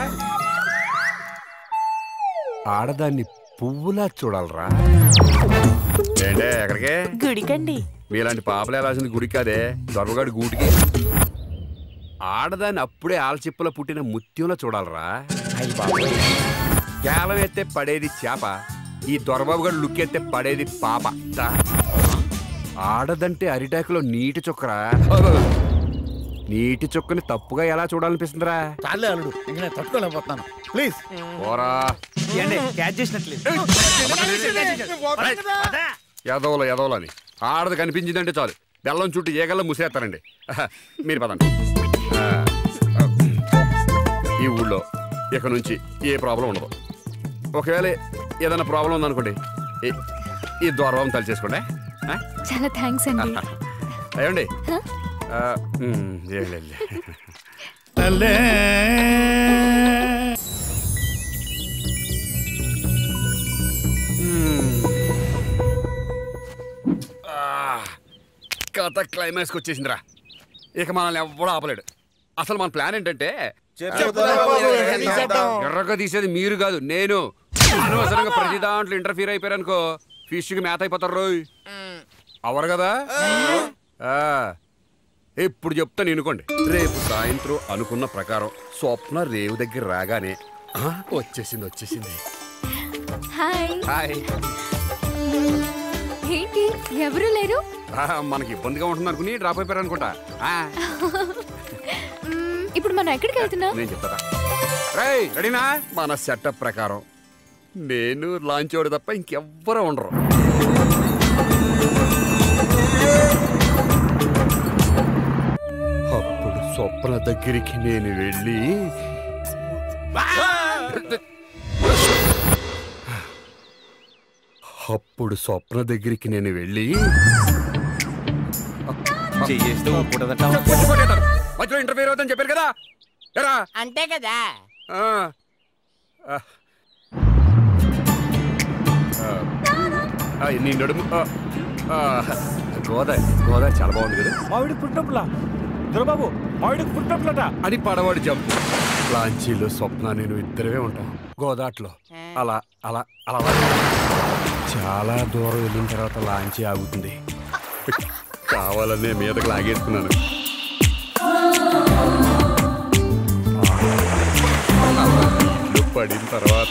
ఆడదాన్ని పువ్వులా చూడాలరా ఏంటే ఎక్కడికే గుడికండి మీలాంటి పాపలు వెళ్ళాల్సింది గుడి కాదే దొరబగాడి గూటికి ఆడదాన్ని అప్పుడే ఆలచిప్పలో పుట్టిన ముత్యంలో చూడాలరా కేవలం ఎత్తే పడేది చేప ఈ దొరబాబు గారు లుక్ ఎత్తే పడేది పాప దా. ఆడదంటే అరిటాకులో నీటి చుక్కరా నీటి చుక్కని తప్పుగా ఎలా చూడాలనిపిస్తుందిరా చాలే అల్లుడు ఇంక నేను తట్టుకోలేకపోతున్నాను ప్లీజ్ పోరా ఏండి క్యాచ్ చేసినట్లేదు ఎదవలు ఎదవలని ఆడది కనిపించిందంటే చాలు బెల్లం చుట్టూ ఏగల్లో ముసేస్తారండి మీరు పదండి ఆ, ఆ, ఈ ఊళ్ళో ఇక నుంచి ఏ ప్రాబ్లం ఉండదు ఒకవేళ ఏదైనా ప్రాబ్లం ఉందనుకోండి ఈ- ఈ దూరం తలిచేసుకోండి ఆ? చాలా థ్యాంక్స్ అండి ఏమండి ఆ, ఉమ్, ఏం లేదు కథ క్లైమాక్స్కి వచ్చేసిందిరా ఇక మనల్ని ఎవ్వడూ ఆపలేడు అసలు మన ప్లాన్ ఏంటంటే ఎర్రగా తీసేది మీరు కాదు నేను అనవసరంగా ప్రతి దాంట్లో ఇంటర్ఫీర్ అయిపోయారు అనుకో ఫిష్కి మేత అయిపోతారు రోయ్ అవరు కదా ఆ, ఇప్పుడు చెప్తా నేనుకోండి రేపు సాయంత్రం అనుకున్న ప్రకారం స్వప్న రేవు దగ్గర రాగానే ఆ, వచ్చేసింది వచ్చేసింది హాయ్ హాయ్ ఏంటి ఎవరు లేరు ఆ, మనకి ఇబ్బందిగా ఉంటుంది అనుకుని డ్రాప్ అయిపోయారు అనుకుంటా ఆ, మ్మ్, ఇప్పుడు మనం ఎక్కడికి వెళ్తున్నాం నేను చెప్తా రేయ్ రెడీనా మన సెటప్ ప్రకారం నేను లాంచ్ అవడం తప్ప ఇంకెవ్వరూ ఉండరు అప్పుడు స్వప్న దగ్గరికి నేను వెళ్ళి అప్పుడు స్వప్న దగ్గరికి నేను వెళ్ళి చెయ్యేస్తే ఊరుకుంటుందట. మధ్యలో ఇంటర్ఫీర్ అవుతుందని చెప్పారు కదా ఎరా అంతే కదా ఆ. ఆ. ఆ. ఆ, నీ నడుము ఆ. ఆ. గోదావరి గోదావరి చాలా బాగుంది కదా మావిడి పుట్టినప్పులా దొరబాబు మావిడికి పుట్టినప్పులట అని పడవాడు జంప్ లాంచీలో స్వప్న నేను ఇద్దరమే ఉంటాం గోదాట్లో అలా అలా అలా చాలా దూరం వెళ్ళిన తర్వాత లాంచీ ఆగుతుంది కావాలనే మీదకి లాగేసుకున్నాను అలా నీళ్లు పడిన తర్వాత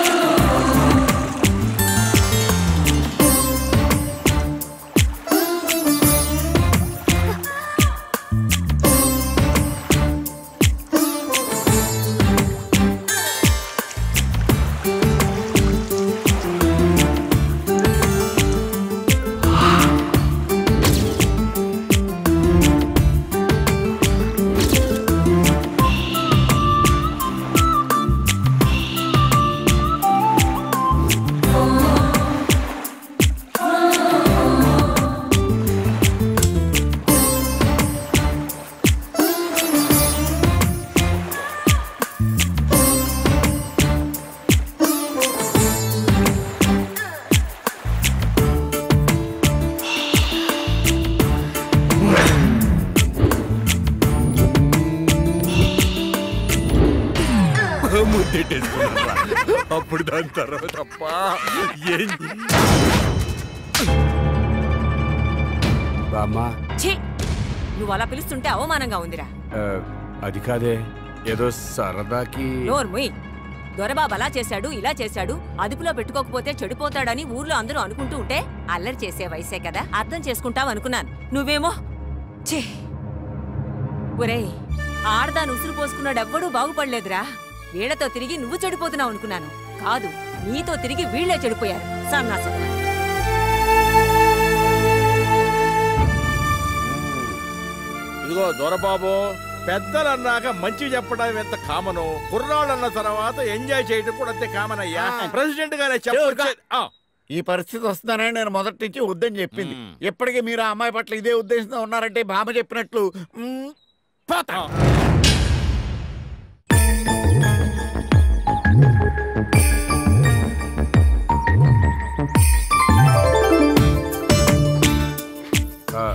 ముద్దెట్టేసుకున్నాను అప్పుడు దాని తర్వాత తప్ప ఏం బామ్మా ఛీ నువ్వు అలా పిలుస్తుంటే అవమానంగా ఉందిరా ఆ, అది కాదే ఏదో సరదాకి నోర్ముయ్ దొరబాబు అలా చేశాడు ఇలా చేశాడు అదుపులో పెట్టుకోకపోతే చెడిపోతాడని ఊర్లో అందరూ అనుకుంటూ ఉంటే అల్లరి చేసే వయసే కదా అర్థం చేసుకుంటావు అనుకున్నాను నువ్వేమో ఛీ ఒరేయ్ ఆడదాని ఉసురు పోసుకున్నాడెవ్వడూ బాగుపడలేదురా వీళ్లతో తిరిగి నువ్వు చెడిపోతున్నావు అనుకున్నాను కాదు నీతో తిరిగి వీళ్లే చెడిపోయారు సన్నాసి ఇదిగో దొరబాబు పెద్దలు అన్నాక మంచి చెప్పడం ఎంత కామను కుర్రాళ్ళు అన్న తర్వాత ఎంజాయ్ చేయడం కూడా అంతే కామన్ అయ్యా ప్రెసిడెంట్ గానే చెప్పొచ్చే ఆ. ఈ పరిస్థితి వస్తుందనే నేను మొదటి నుంచి వద్దని చెప్పింది ఎప్పటికీ మీరు ఆ అమ్మాయి పట్ల ఇదే ఉద్దేశంతో ఉన్నారంటే బామ్మ చెప్పినట్లు మ్, పోతా ఆ,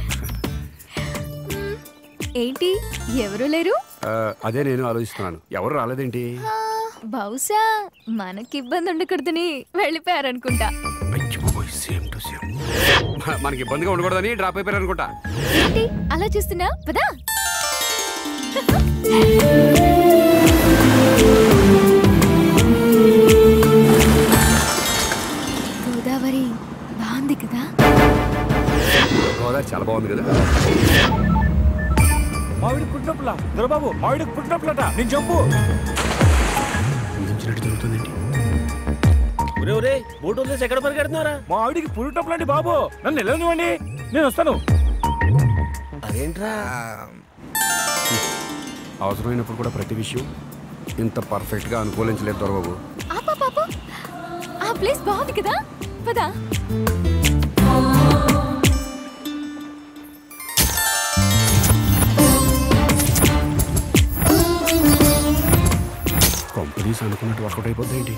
ఏంటి ఎవరు లేరు ఆ, అదే నేను ఆలోచిస్తున్నాను ఎవరు రాలేదేంటి ఆ, బహుశా మనకి ఇబ్బంది ఉండకూడదని వెళ్ళిపోయారనుకుంటా సేమ్ టు సేమ్ మనకి ఇబ్బందిగా ఉండకూడదని డ్రాప్ అయిపోయారు అనుకుంటా ఏంటి అలా చూస్తున్నా పదా గోదావరి బాగుంది కదా గోదావరి చాలా బాగుంది కదా మావిడి పుట్టినప్పులా దొరబాబు మావిడికి పుట్టినప్పులట నేను చెప్పు ఊహించినట్టు జరుగుతుందండి ఒరే ఒరే బోటు వదిలేసి ఎక్కడ పరిగెడుతున్నారా మా ఆవిడికి పుట్టప్పులండి బాబు నన్ను వెళ్ళనివ్వండి నేను వస్తాను అదేంట్రా అవసరమైనప్పుడు కూడా ప్రతి విషయం ఇంత పర్ఫెక్ట్ గా అనుకూలించలేదు దొరబాబు ఆపా పాప ఆ ప్లేస్ బాగుంది కదా పదా కంపెనీస్ అనుకున్నట్టు వర్కౌట్ అయిపోద్ది ఏంటి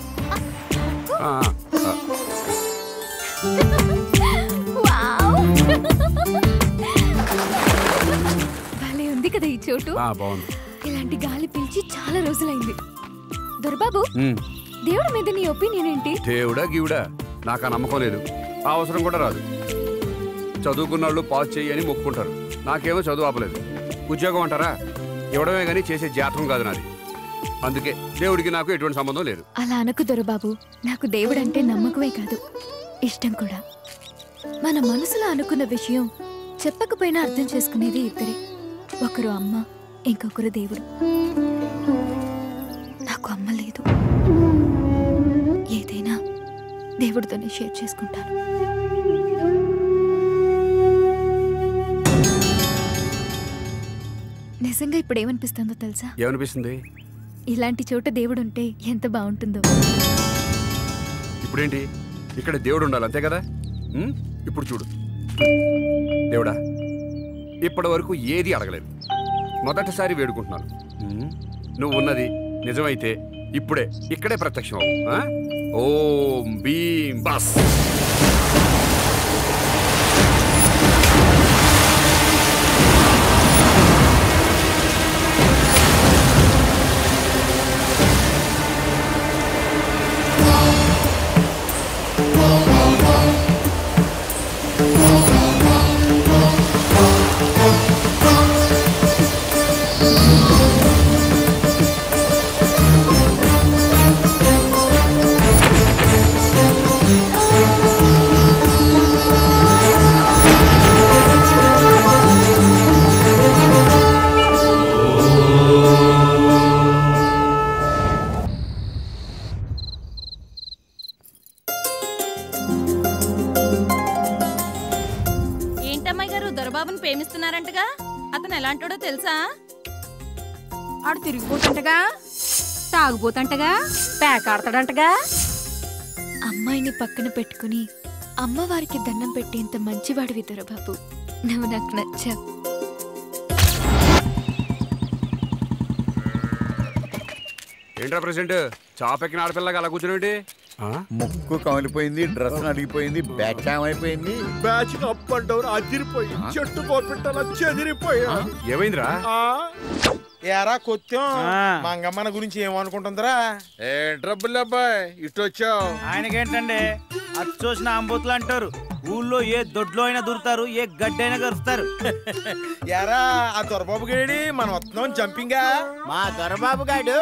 వావ్ కదా ఈ చోటు ఆ, బాగుంది ఇలాంటి గాలి పీల్చి చాలా రోజులైంది దొరబాబు ఉమ్. దేవుడి మీద నీ ఒపీనియన్ ఏంటి దేవుడా గీవుడా నాకు ఆ నమ్మకం లేదు ఆ అవసరం కూడా రాదు చదువుకున్న వాళ్ళు పాస్ చేయి అని మొక్కుకుంటారు నాకేమో చదువు ఆపలేదు ఉద్యోగం అంటారా ఇవ్వడమే కానీ చేసే జాతకం కాదు నాది అందుకే దేవుడికి నాకు ఎటువంటి సంబంధం లేదు అలా అనకు దొరబాబు నాకు దేవుడంటే నమ్మకమే కాదు ఇష్టం కూడా మన మనసులో అనుకున్న విషయం చెప్పకపోయినా అర్థం చేసుకునేది ఇద్దరే ఒకరు అమ్మ ఇంకొకరు దేవుడు నాకు అమ్మ లేదు ఏదైనా దేవుడితోనే షేర్ చేసుకుంటాను నిజంగా ఇప్పుడు ఏమనిపిస్తుందో తెలుసా ఏమనిపిస్తుంది ఇలాంటి చోట దేవుడు ఉంటే ఎంత బాగుంటుందో ఇప్పుడేంటి ఇక్కడ దేవుడు ఉండాలి అంతే కదా ఉమ్? ఇప్పుడు చూడు దేవుడా ఇప్పటి వరకు ఏది అడగలేదు మొదటిసారి వేడుకుంటున్నాను ఉమ్? నువ్వు ఉన్నది నిజమైతే ఇప్పుడే ఇక్కడే ప్రత్యక్షం అవ్వు, ఆ? ఓం భీం బస్ ఏంటమ్మాయి గారు దొరబాబుని ప్రేమిస్తున్నారంటగా అతను ఎలాంటోడో తెలుసా ఆడు తిరిగిపోతుంటగా తాగుపోతుంటగా పేకాడతాడంటగా అమ్మాయిని పక్కన పెట్టుకుని అమ్మవారికి దండం పెట్టేంత మంచివాడివి దొరబాబు నువ్వు నాకు నచ్చావు ఏంట్రా ప్రెసిడెంట్ చాపెక్కిన ఆడపిల్లగా అలా కూర్చునేంటి ముక్కు కమిలిపోయింది డ్రెస్ అడిగిపోయింది బ్యాక్ అయిపోయింది బ్యాచ్ అప్ అండ్ డౌన్ అదిరిపోయి చెట్టు కోపెట్టాల చెదిరిపోయా ఏమైందిరా ఎరా కొత్తం మంగమ్మన గురించి ఏమనుకుంటుందిరా ఏ ట్రబుల్ అబ్బాయి ఇటు వచ్చావు ఆయనకేంటండి అది చూసిన అంబోతులు అంటారు ఊళ్ళో ఏ దొడ్లో అయినా దూరుతారు ఏ గడ్డైనా గరుస్తారు ఎరా ఆ దొరబాబు గేడి మనం వస్తున్నాం జంపింగా మా దొరబాబు గాడు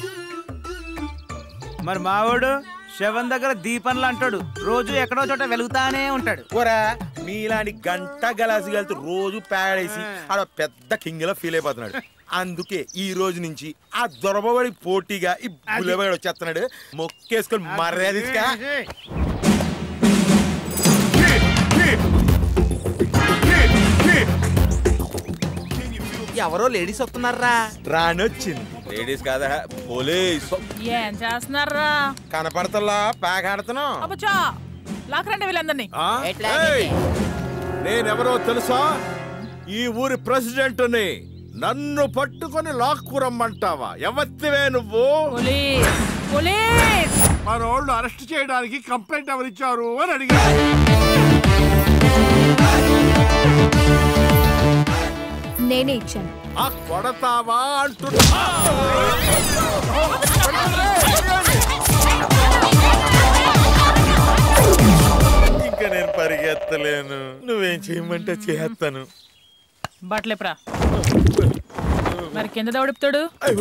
మరి మావాడు శవం దగ్గర దీపంలు అంటాడు రోజు ఎక్కడో చోట వెలుగుతానే ఉంటాడు ఓరా మీలాంటి గంట గలాసి కలిసి రోజు పేడేసి ఆడ పెద్ద కింగ్ లా ఫీల్ అయిపోతున్నాడు అందుకే ఈ రోజు నుంచి ఆ దొరబడి పోటీగా ఈ బుల్లబడి వచ్చేస్తున్నాడు మొక్కేసుకొని మర్యాద ఇసుకా. ఎవరో లేడీస్ వస్తున్నారా రానొచ్చింది లేడీస్ కాదా పోలీస్ ఏం చేస్తున్నారా కనపడతల్లా ప్యాక్ ఆడుతున్నాం అబ్బచా లాకరండి వీళ్ళందరినీ ఆ? ఏయ్! నేనెవరో తెలుసా ఈ ఊరి ప్రెసిడెంట్ని నన్ను పట్టుకొని లాక్కురమ్మంటావా ఎవత్తివే నువ్వు పోలీస్ మన వాళ్ళు అరెస్ట్ చేయడానికి కంప్లైంట్ ఎవరిచ్చారు అని అడిగారు నేనే ఇచ్చాను ఆ కొడతావా అంటున్నా ఇంకా నేను పరిగెత్తలేను నువ్వేం చేయమంటే చేస్తాను బట్టలేపురా మరి కింద దౌడిపుతాడు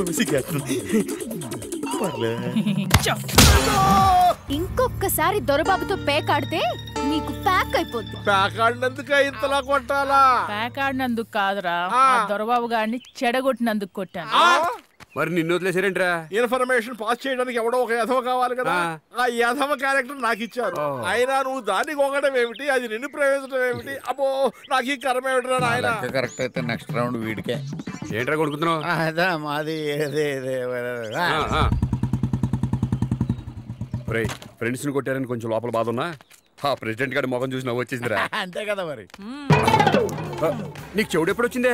ఇంకొకసారి దొరబాబుతో పేకాడితే నీకు ప్యాక్ అయిపోద్ది ప్యాక్ ఆడినందుకే ఇంతలా కొట్టాలా పేకాడినందుకు కాదురా ఆ దొరబాబు గారిని చెడగొట్టినందుకు కొట్టాను మరి నిన్ను వదిలేసారేంట్రా ఇన్ఫర్మేషన్ పాస్ చేయడానికి ఎవడో ఒక యథవ కావాలి కదా ఆ యథవ క్యారెక్టర్ నాకు ఇచ్చారు అయినా నువ్వు దానికి ఒకటం ఏమిటి అది నిన్ను ప్రవేశించడం ఏమిటి అబ్బో నాకు ఈ కర్మ ఏమిటిరా నాయన లెక్క కరెక్ట్ అయితే నెక్స్ట్ రౌండ్ వీడికే ఏంట్రా కొడుకుతున్నావు అదా మాది ఏదే ఏదే రేయ్ ఫ్రెండ్స్ ని కొట్టారని కొంచెం లోపల బాధ ఉన్నా ఆ ప్రెసిడెంట్ గారి మొఖం చూసి నవ్వు వచ్చేసిందిరా అంతే కదా మరి ఆ, నీకు చెవుడు ఎప్పుడు వచ్చిందే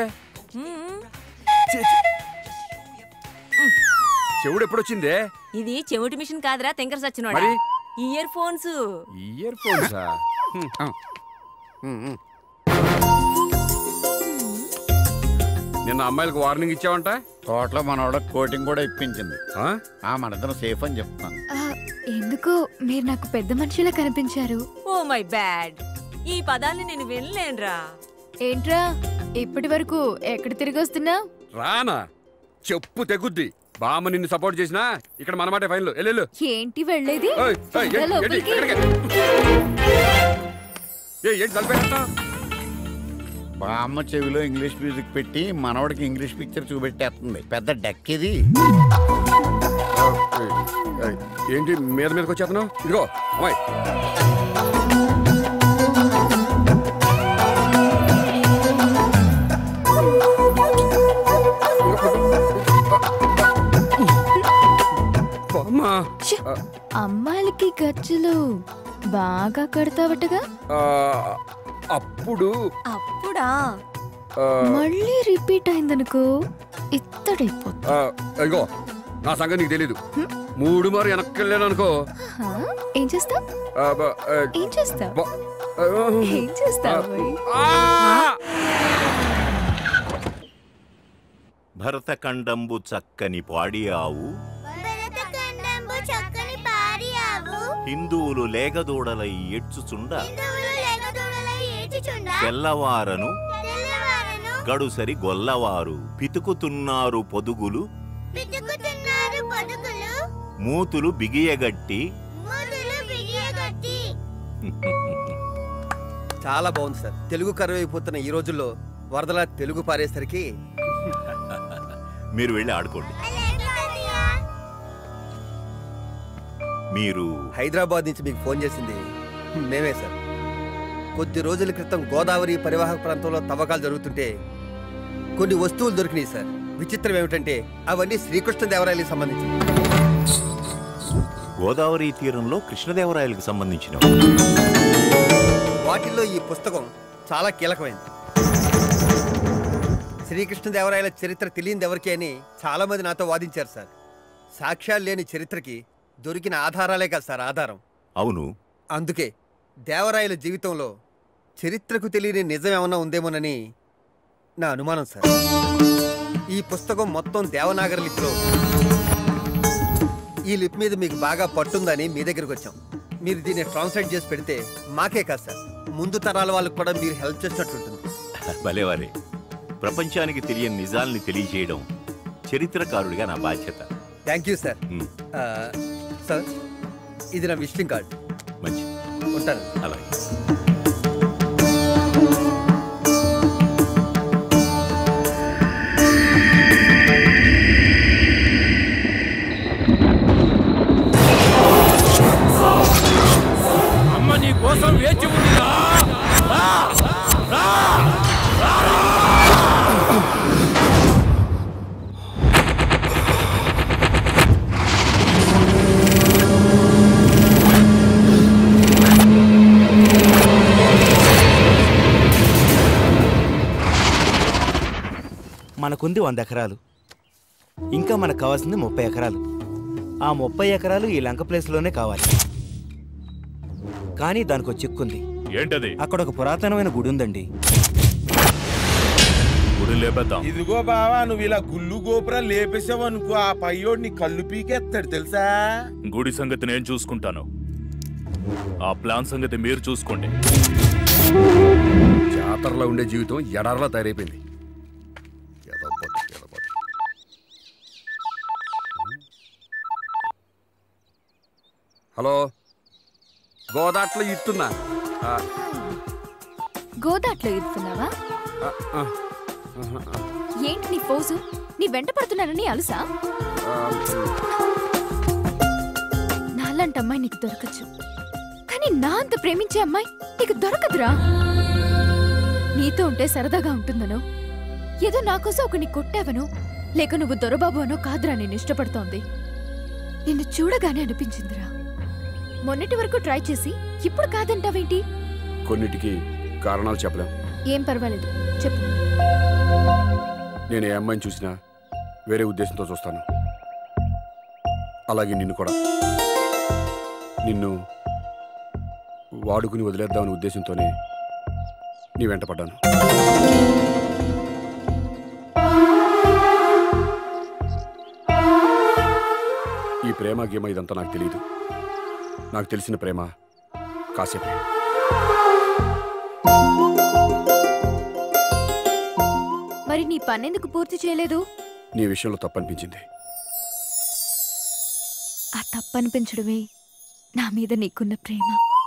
చెవుడు ఎప్పుడు వచ్చిందే ఇది చెవిటి మిషన్ కాదురా తెంకర సచ్చినోడా మరి? ఇయర్ ఫోన్స్ ఇయర్ ఫోన్సా నిన్న అమ్మాయిలకు వార్నింగ్ ఇచ్చావంట తోటలో మనోడ కోటింగ్ కూడా ఇప్పించింది ఆ మనిద్దరం సేఫ్ అని చెప్తున్నాను ఆ, ఎందుకో మీరు నాకు పెద్ద మనిషిలా కనిపించారు ఓ మై బ్యాడ్ ఈ పదాన్ని నేను వినలేనురా ఏంట్రా ఇప్పటి వరకు ఎక్కడ తిరిగి వస్తున్నా రానా చెప్పు తెగుద్ది బామ్మ నిన్ను సపోర్ట్ చేసినా ఇక్కడ మనమాటే ఫైన్లు వెళ్ళు ఏంటి వెళ్ళేది ఏయ్, ఏయ్, రా ఏంటి, లోపలికి. ఎక్కడికి? ఏయ్, ఏంటి తలపేస్తా బామ్మ చెవిలో ఇంగ్లీష్ మ్యూజిక్ పెట్టి మనవడికి ఇంగ్లీష్ పిక్చర్ చూపెట్టేస్తుంది పెద్ద డెక్ ఇది ఏంటి మీద మీదకి వచ్చేస్తున్నావు ఇదిగో అమ్మాయి బామ్మా ఛీ, అమ్మాయిలకి గజ్జలు బాగా కడతావటగా ఆ, అప్పుడు అప్పుడా ఆ, మళ్ళీ రిపీట్ అయిందనుకో ఇత్తడైపోతుంది ఆ, ఇదిగో నా సంగతి నీకు తెలీదు మూడు మారు వెనక్కి వెళ్ళాను అనుకో హా? ఏం చేస్తావ్ ఆ, బ- ఆ, ఏం చేస్తావ్ బ- ఆ, ఏం చేస్తావ్ భరతఖండంబు చక్కని పాడి ఆవు భరతఖండంబు చక్కని పారియావు హిందువులు లేగదూడలై ఏడ్చుచుండ హిందువులు లేగదూడలై ఏడ్చుచుండ తెల్లవారను తెల్లవారను గడుసరి గొల్లవారు పితుకుతున్నారు పొదుగులు పితుకుతున్నారు పొదుగులు మూతులు బిగియగట్టి మూతులు బిగియగట్టి చాలా బాగుంది సార్ తెలుగు కరువైపోతున్న ఈ రోజుల్లో వరదలా తెలుగు పారేసరికి మీరు వెళ్ళి ఆడుకోండి మీరు హైదరాబాద్ నుంచి మీకు ఫోన్ చేసింది మేమే సార్ కొద్ది రోజుల క్రితం గోదావరి పరివాహక ప్రాంతంలో తవ్వకాలు జరుగుతుంటే కొన్ని వస్తువులు దొరికినాయి సార్ విచిత్రం ఏమిటంటే అవన్నీ శ్రీకృష్ణదేవరాయలకు సంబంధించి గోదావరి తీరంలో కృష్ణదేవరాయలకు సంబంధించిన వాటిల్లో ఈ పుస్తకం చాలా కీలకమైంది శ్రీకృష్ణదేవరాయల చరిత్ర తెలియదు ఎవరికి అని చాలా మంది నాతో వాదించారు సార్ సాక్ష్యాలు లేని చరిత్రకి దొరికిన ఆధారాలే కదా సార్ ఆధారం అవును అందుకే దేవరాయల జీవితంలో చరిత్రకు తెలియని నిజం ఏమన్నా ఉందేమోనని నా అనుమానం సార్ ఈ పుస్తకం మొత్తం దేవనాగరి లిపిలో ఈ లిపి మీద మీకు బాగా పట్టుందని మీ దగ్గరికి వచ్చాం మీరు దీన్ని ట్రాన్స్లేట్ చేసి పెడితే మాకే కాదు సార్ ముందు తరాల వాళ్ళకు కూడా మీరు హెల్ప్ చేసినట్టుంటుంది భలేవారే ప్రపంచానికి తెలియని నిజాల్ని తెలియజేయడం చరిత్రకారుడిగా నా బాధ్యత థ్యాంక్ యూ సార్ మ్, ఆ, సార్ ఇది నా విజిటింగ్ కార్డ్ మంచి ఉంటాను అలాగే అమ్మ నీ కోసం వేచి ఉందిరా రా! రా! రారా! మనకుంది వంద ఎకరాలు ఇంకా మనకు కావాల్సింది ముప్పై ఎకరాలు ఆ ముప్పై ఎకరాలు ఈ లంక ప్లేస్లోనే కావాలి కానీ దానికి ఒక చిక్కుంది ఏంటది అక్కడ ఒక పురాతనమైన గుడి ఉందండి గుడి లేపేద్దాం ఇదిగో బావా నువ్వు ఇలా గుళ్ళు గోపురం లేపేసావు అనుకో ఆ పయ్యోడు నీ కళ్ళు పీకేస్తాడు తెలుసా గుడి సంగతి నేను చూసుకుంటాను ఆ ప్లాన్ సంగతి మీరు చూసుకోండి జాతరలో ఉండే జీవితం ఎడారిలా తయారైపోయింది ఏదో బతుకు, ఏదో బతుకు. హలో గోదాట్లో ఇస్తున్నా ఆ, గోదాట్లో ఇస్తున్నావా ఆ, ఆ, ఏంటి నీ పోజు నీ వెంట పడుతున్నానని అలుసా ఆ, నాలాంటి అమ్మాయి నీకు దొరకచ్చు కానీ నా అంత ప్రేమించే అమ్మాయి నీకు దొరకదురా నీతో ఉంటే సరదాగా ఉంటుందనో ఏదో నా కోసం ఒకని కొట్టావనో లేక నువ్వు దొరబాబు అనో కాదురా నేను ఇష్టపడుతోంది నిన్ను చూడగానే అనిపించిందిరా మొన్నటి వరకు ట్రై చేసి ఇప్పుడు కాదంటావేంటి కొన్నిటికి కారణాలు చెప్పలేం ఏం పర్వాలేదు చెప్పు నేను ఏ అమ్మాయిని చూసినా వేరే ఉద్దేశంతో చూస్తాను అలాగే నిన్ను కూడా నిన్ను వాడుకుని వదిలేద్దామనే ఉద్దేశంతోనే నీ వెంట పడ్డాను ఈ ప్రేమ గేమ ఇదంతా నాకు తెలియదు నాకు తెలిసిన ప్రేమ కాసేపే మరి నీ పనెందుకు పూర్తి చేయలేదు నీ విషయంలో తప్పనిపించింది ఆ తప్పనిపించడమే నా మీద నీకున్న ప్రేమ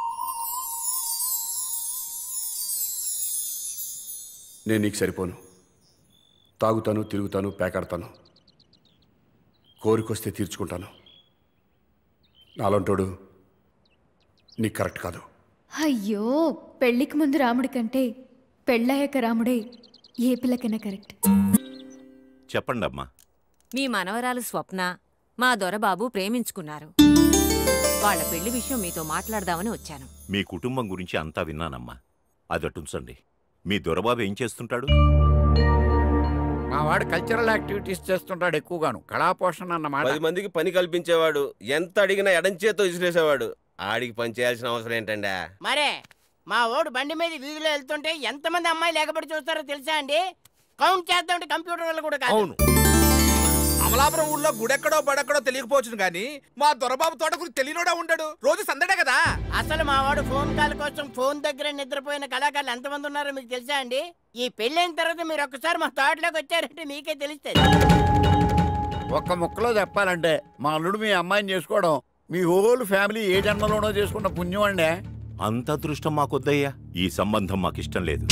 నేను నీకు సరిపోను తాగుతాను తిరుగుతాను పేకాడతాను కోరికొస్తే తీర్చుకుంటాను నాలంటోడు నీకు కరెక్ట్ కాదు అయ్యో పెళ్లికి ముందు రాముడి కంటే పెళ్ళయ్యాక రాముడే ఏ పిల్లకైనా కరెక్ట్ చెప్పండి అమ్మా మీ మనవరాలు స్వప్న మా దొరబాబు ప్రేమించుకున్నారు వాళ్ళ పెళ్లి విషయం మీతో మాట్లాడదామని వచ్చాను మీ కుటుంబం గురించి అంతా విన్నానమ్మా అదటుంచండి మీ దొరబాబు ఏం చేస్తుంటాడు మా వాడు కల్చరల్ యాక్టివిటీస్ చేస్తుంటాడు ఎక్కువగాను కళాపోషణ అన్నమాట పది మందికి పని కల్పించేవాడు ఎంత అడిగినా ఎడంచేతో విసిరేసేవాడు ఆడికి పని చేయాల్సిన అవసరం ఏంటండా మరే మా ఓడు బండి మీద వీధిలో వెళ్తుంటే ఎంతమంది అమ్మాయిలు ఎగబడి చూస్తారో తెలుసా అండి కౌంట్ చేద్దామంటే కంప్యూటర్ వల్ల కూడా కాదు అవును అమలాపురం ఊళ్ళో గుడెక్కడో బడెక్కడో తెలియకపోవచ్చు కానీ మా దొరబాబు తోట గురించి తెలియనోడా ఉండడు రోజు సందడే కదా అసలు మా వాడు ఫోన్ కాల్ కోసం ఫోన్ దగ్గర నిద్రపోయిన కళాకారులు ఎంతమంది ఉన్నారో మీకు తెలుసా అండి ఈ పెళ్ళైన తర్వాత మీరు ఒక్కసారి మా తోటలోకి వచ్చారంటే మీకే తెలుస్తుంది ఒక్క ముక్కలో చెప్పాలంటే మా అల్లుడు మీ అమ్మాయిని చేసుకోవడం మీ హోల్ ఫ్యామిలీ ఏ జన్మలోనో చేసుకున్న పుణ్యం అండే అంత అదృష్టం మాకొద్దయ్యా ఈ సంబంధం మాకిష్టం లేదు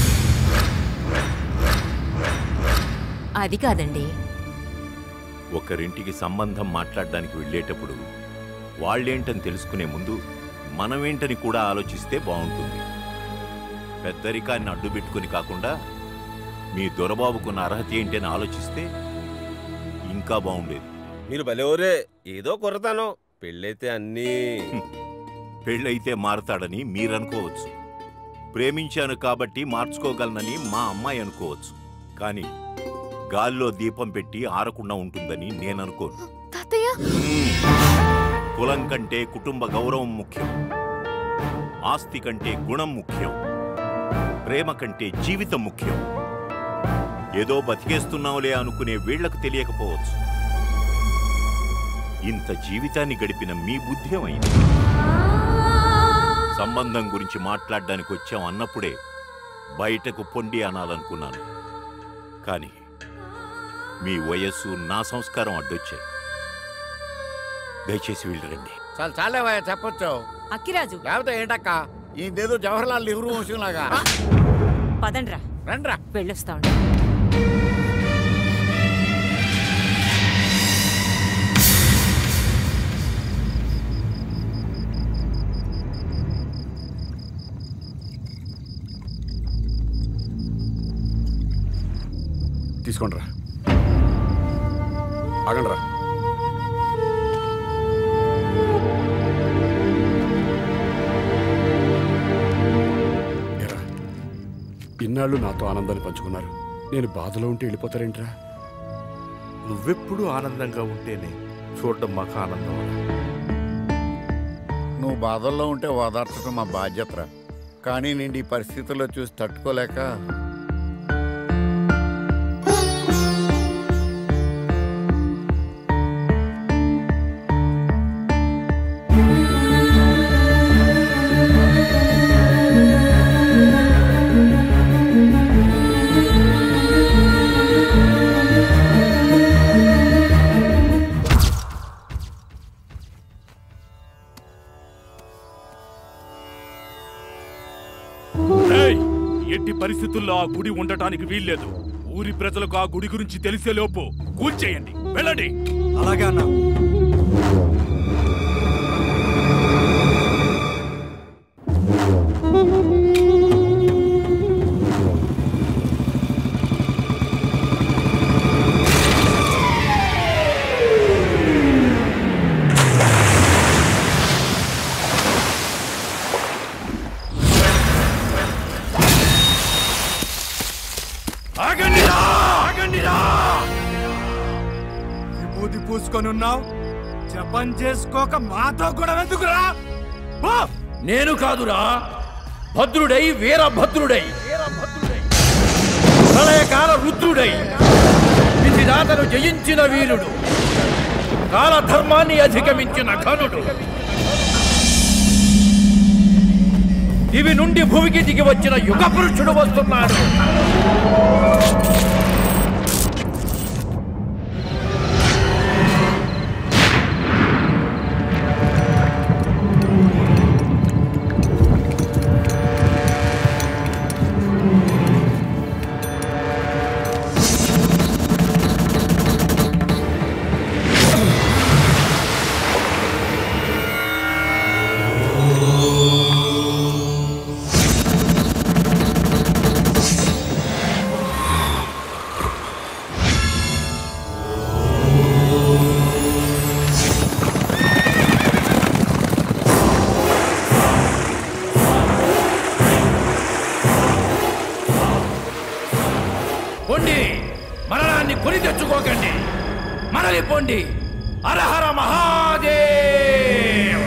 అది కాదండి ఒకరింటికి సంబంధం మాట్లాడడానికి వెళ్ళేటప్పుడు వాళ్ళేంటని తెలుసుకునే ముందు మనమేంటని కూడా ఆలోచిస్తే బాగుంటుంది పెద్దరికాన్ని అడ్డుపెట్టుకుని కాకుండా మీ దొరబాబుకున్న అర్హత ఏంటని ఆలోచిస్తే ఇంకా బాగుండేది మీరు భలేవరే ఏదో కొరతాను పెళ్ళైతే అన్నీ పెళ్ళైతే మారతాడని మీరనుకోవచ్చు ప్రేమించాను కాబట్టి మార్చుకోగలనని మా అమ్మాయి అనుకోవచ్చు కానీ గాల్లో దీపం పెట్టి ఆరకుండా ఉంటుందని నేననుకోను తాతయ్య కులం కంటే కుటుంబ గౌరవం ముఖ్యం ఆస్తి కంటే గుణం ముఖ్యం ప్రేమ కంటే జీవితం ముఖ్యం ఏదో బతికేస్తున్నావులే అనుకునే వీళ్లకు తెలియకపోవచ్చు ఇంత జీవితాన్ని గడిపిన మీ బుద్ధి ఏమైంది సంబంధం గురించి మాట్లాడడానికి వచ్చాం అన్నప్పుడే బయటకు పొండి అనాలనుకున్నాను కానీ మీ వయస్సు నా సంస్కారం అడ్డొచ్చాయి దయచేసి వెళ్ళరండి చాలా చాలేవా చెప్పొచ్చు అక్కిరాజు లేకపోతే ఏంటక్క ఇదేదో జవహర్లాల్ నెహ్రూ వంశం లాగా పదండ్రా రండ్రా వెళ్ళొస్తా ఉండు. తీసుకోండి రా ఆగండి రా ఏరా, ఇన్నాళ్ళు నాతో ఆనందాన్ని పంచుకున్నారు నేను బాధలో ఉంటే వెళ్ళిపోతారేంట్రా నువ్వెప్పుడు ఆనందంగా ఉంటేనే చూడడం మాకు ఆనందం నువ్వు బాధల్లో ఉంటే ఓదార్చడం మా బాధ్యతరా కానీ నేను ఈ పరిస్థితుల్లో చూసి తట్టుకోలేక ఏయ్! ఎట్టి పరిస్థితుల్లో ఆ గుడి ఉండటానికి వీల్లేదు ఊరి ప్రజలకు ఆ గుడి గురించి తెలిసే లోపు కూల్చేయండి వెళ్ళండి అలాగే అన్నా ఆగండిరా ఆగండిరా విభూతి పూసుకొని ఉన్నావు జపం చేసుకోక మాతో కూడా ఎందుకురా పో! నేను కాదురా భద్రుడై వీరభద్రుడై ప్రళయకాల రుద్రుడై విధిదాతను జయించిన వీరుడు కాలధర్మాన్ని అధిగమించిన ఘనుడు ఇవి నుండి భూమికి దిగి వచ్చిన యుగ పురుషుడు వస్తున్నాడు పొండి మరణాన్ని కొని తెచ్చుకోకండి మరలి పొండి హరహర మహాదేవ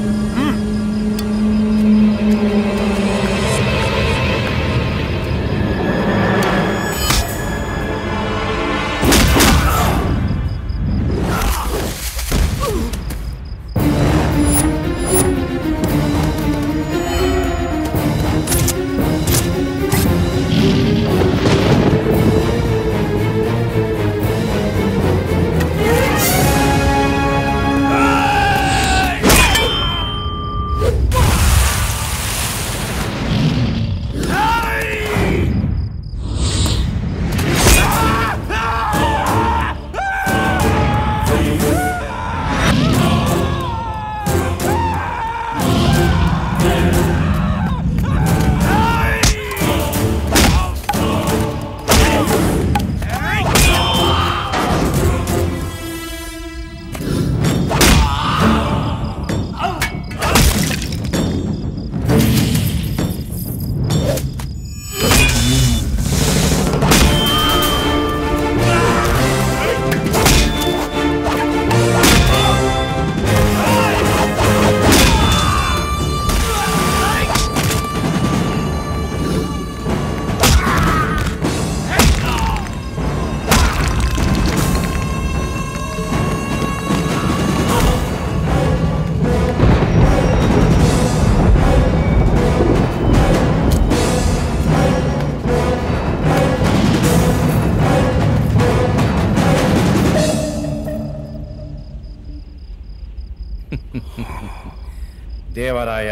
దేవరాయ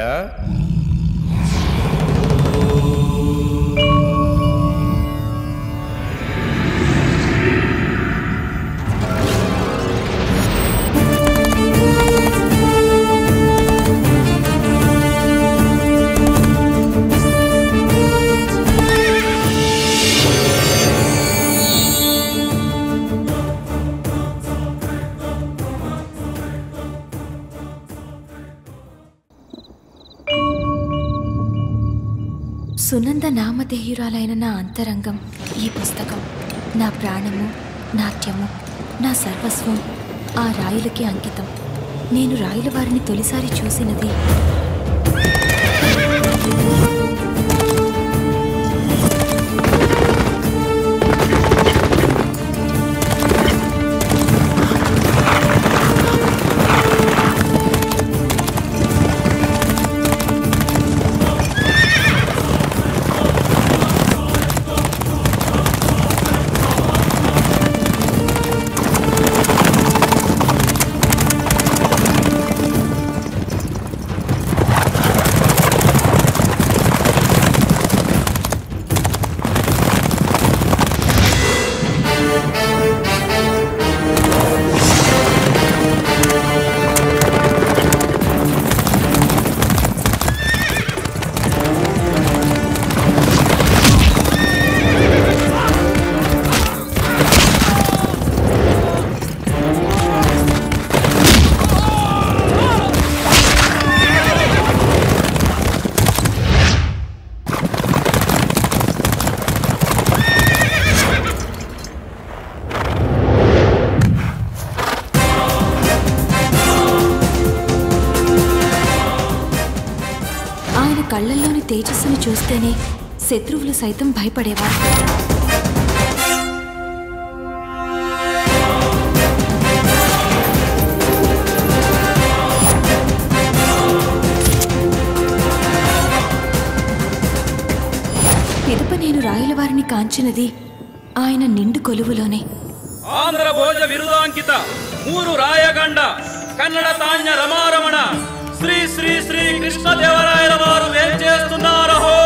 సునంద నామధేయురాలైన నా అంతరంగం ఈ పుస్తకం నా ప్రాణము నాట్యము నా సర్వస్వం ఆ రాయులకి అంకితం నేను రాయుల వారిని తొలిసారి చూసినది ఆయన కళ్ళల్లోని తేజస్సును చూస్తేనే శత్రువులు సైతం భయపడేవారు కాంచినది ఆయన నిండు కొలువులోనే ఆంధ్ర భోజ విరుదాంకిత మూరు రాయగండ కన్నడ తాన్య రమారమణ శ్రీ శ్రీ శ్రీ కృష్ణదేవరాయల వారు వేంచేస్తున్నారహో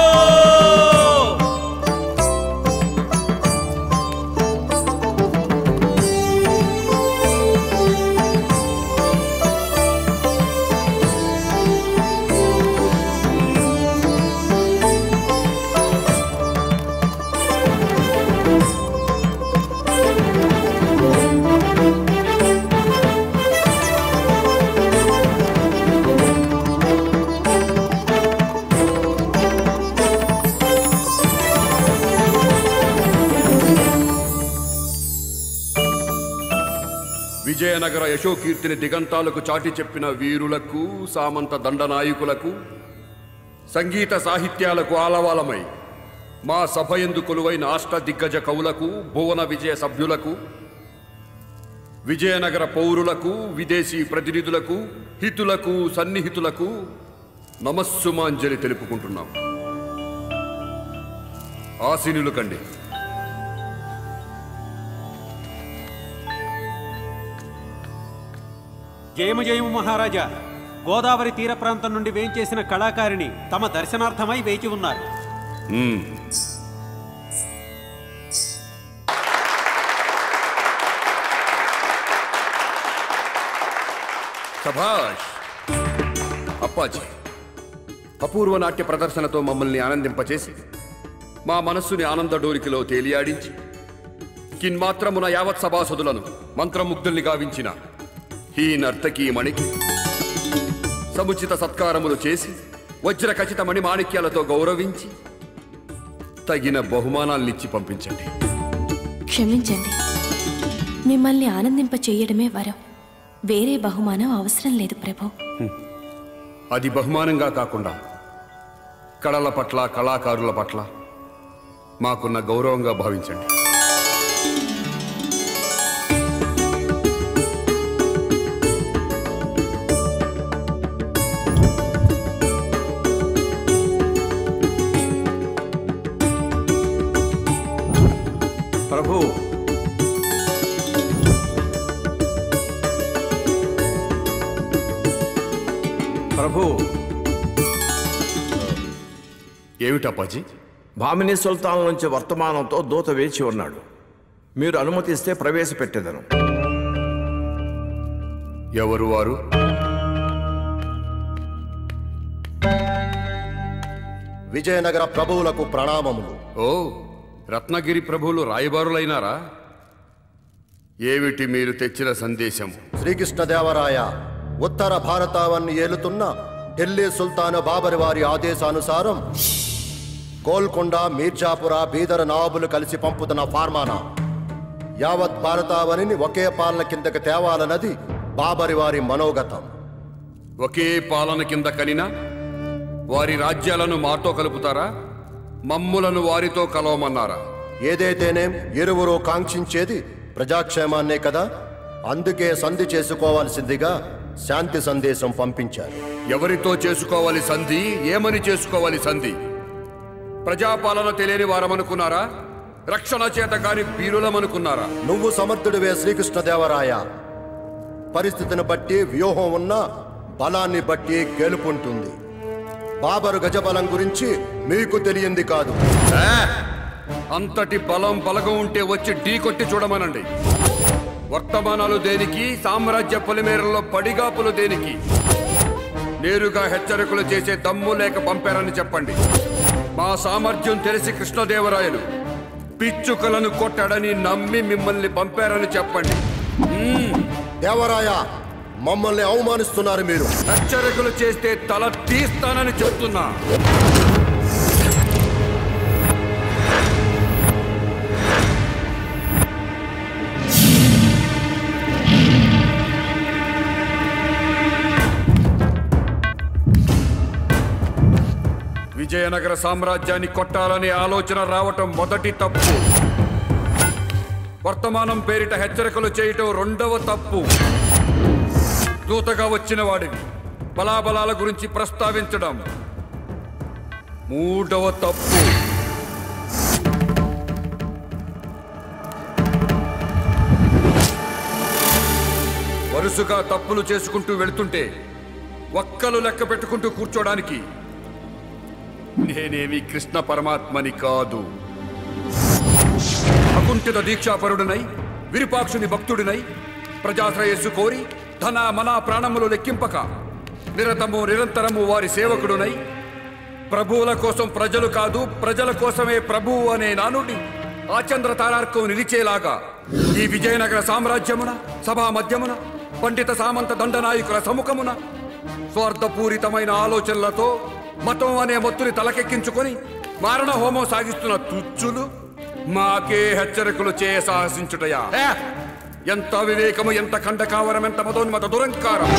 విజయనగర యశోకీర్తిని దిగంతాలకు చాటి చెప్పిన వీరులకు సామంత దండనాయకులకు సంగీత సాహిత్యాలకు ఆలవాలమై మా సభ ఎందు కొలువైన అష్ట దిగ్గజ కవులకు భువన విజయ సభ్యులకు విజయనగర పౌరులకు విదేశీ ప్రతినిధులకు హితులకు సన్నిహితులకు నమస్సుమాంజలి తెలుపుకుంటున్నాం ఆశీనులు కండి జయము జయము మహారాజా గోదావరి తీర ప్రాంతం నుండి వేంచేసిన కళాకారిణి తమ దర్శనార్థమై వేచి ఉన్నారు మ్మ్. సభాష్ అప్పాజీ అపూర్వ నాట్య ప్రదర్శనతో మమ్మల్ని ఆనందింపచేసి మా మనస్సుని ఆనంద డోరికలో తేలియాడించి కిన్మాత్రమున యావత్ సభాసదులను మంత్రముగ్ధుల్ని గావించిన ఈ నర్తకీమణికి సముచిత సత్కారములు చేసి వజ్ర ఖచ్చిత మణి మాణిక్యాలతో గౌరవించి తగిన బహుమానాల్నిచ్చి పంపించండి క్షమించండి మిమ్మల్ని ఆనందింప చేయడమే వరం వేరే బహుమానం అవసరం లేదు ప్రభు అది బహుమానంగా కాకుండా కళల పట్ల కళాకారుల పట్ల మాకున్న గౌరవంగా భావించండి ప్రభు ప్రభు ఏమిటప్పాజీ భామిని సుల్తాన్ నుంచి వర్తమానంతో దూత వేచి ఉన్నాడు మీరు అనుమతిస్తే ప్రవేశపెట్టేదను ఎవరు వారు విజయనగర ప్రభువులకు ప్రణామములు ఓ రత్నగిరి ప్రభువులు రాయబారులైనారా ఏమిటి మీరు తెచ్చిన సందేశం శ్రీకృష్ణదేవరాయ ఉత్తర భారతావన్ని ఏలుతున్న ఢిల్లీ సుల్తాను బాబరి వారి ఆదేశానుసారం గోల్కొండ మీర్జాపుర బీదర్ నవాబులు కలిసి పంపుతున్న ఫార్మానా యావత్ భారతావనిని ఒకే పాలన కిందకి తేవాలన్నది బాబరి వారి మనోగతం ఒకే పాలన కింద కనిన వారి రాజ్యాలను మాతో కలుపుతారా మమ్ములను వారితో కలవమన్నారా ఏదైతేనేం ఇరువురు కాంక్షించేది ప్రజాక్షేమాన్నే కదా అందుకే సంధి చేసుకోవాల్సిందిగా శాంతి సందేశం పంపించారు ఎవరితో చేసుకోవాలి సంధి ఏమని చేసుకోవాలి సంధి ప్రజాపాలన తెలియని వారమనుకున్నారా రక్షణ చేత కాని వీరులమనుకున్నారా నువ్వు సమర్థుడివే శ్రీకృష్ణదేవరాయ పరిస్థితిని బట్టి వ్యూహం ఉన్న బలాన్ని బట్టి గెలుపుంటుంది బాబరు గజబలం గురించి మీకు తెలియంది కాదు ఏ! అంతటి బలం బలగం ఉంటే వచ్చి ఢీ కొట్టి చూడమనండి వర్తమానాలు దేనికి సామ్రాజ్య పొలిమేరల్లో పడిగాపులు దేనికి నేరుగా హెచ్చరికలు చేసే దమ్ము లేక పంపారని చెప్పండి మా సామర్థ్యం తెలిసి కృష్ణదేవరాయలు పిచ్చుకలను కొట్టాడని నమ్మి మిమ్మల్ని పంపారని చెప్పండి దేవరాయ మమ్మల్ని అవమానిస్తున్నారు మీరు హెచ్చరికలు చేస్తే తల తీస్తానని చెప్తున్నా విజయనగర సామ్రాజ్యాన్ని కొట్టాలనే ఆలోచన రావటం మొదటి తప్పు వర్తమానం పేరిట హెచ్చరికలు చేయటం రెండవ తప్పు దూతగా వచ్చిన వాడివి బలాబలాల గురించి ప్రస్తావించడం మూడవ తప్పు వరుసగా తప్పులు చేసుకుంటూ వెళుతుంటే ఒక్కలు లెక్క పెట్టుకుంటూ కూర్చోడానికి నేనేమి కృష్ణ పరమాత్మని కాదు అకుంఠిత దీక్షాపరుడినై విరూపాక్షుని భక్తుడినై ప్రజాశ్రయస్సు కోరి ధన మన ప్రాణములు లెక్కింపక నిరతము నిరంతరము వారి సేవకుడునై ప్రభువుల కోసం ప్రజలు కాదు ప్రజల కోసమే ప్రభువు అనే నానుడి ఆచంద్ర తారార్కం నిలిచేలాగా ఈ విజయనగర సామ్రాజ్యమున సభా మధ్యమున పండిత సామంత దండనాయకుల సముఖమున స్వార్థపూరితమైన ఆలోచనలతో మతం అనే మత్తుని తలకెక్కించుకొని మారణ హోమం సాగిస్తున్న తుచ్చులు మాకే హెచ్చరికలు చేయ సాహసించుటయా ఏ! ఎంత వివేకము ఎంత ఖండకావరం ఎంత మదోన్మత దురంకారం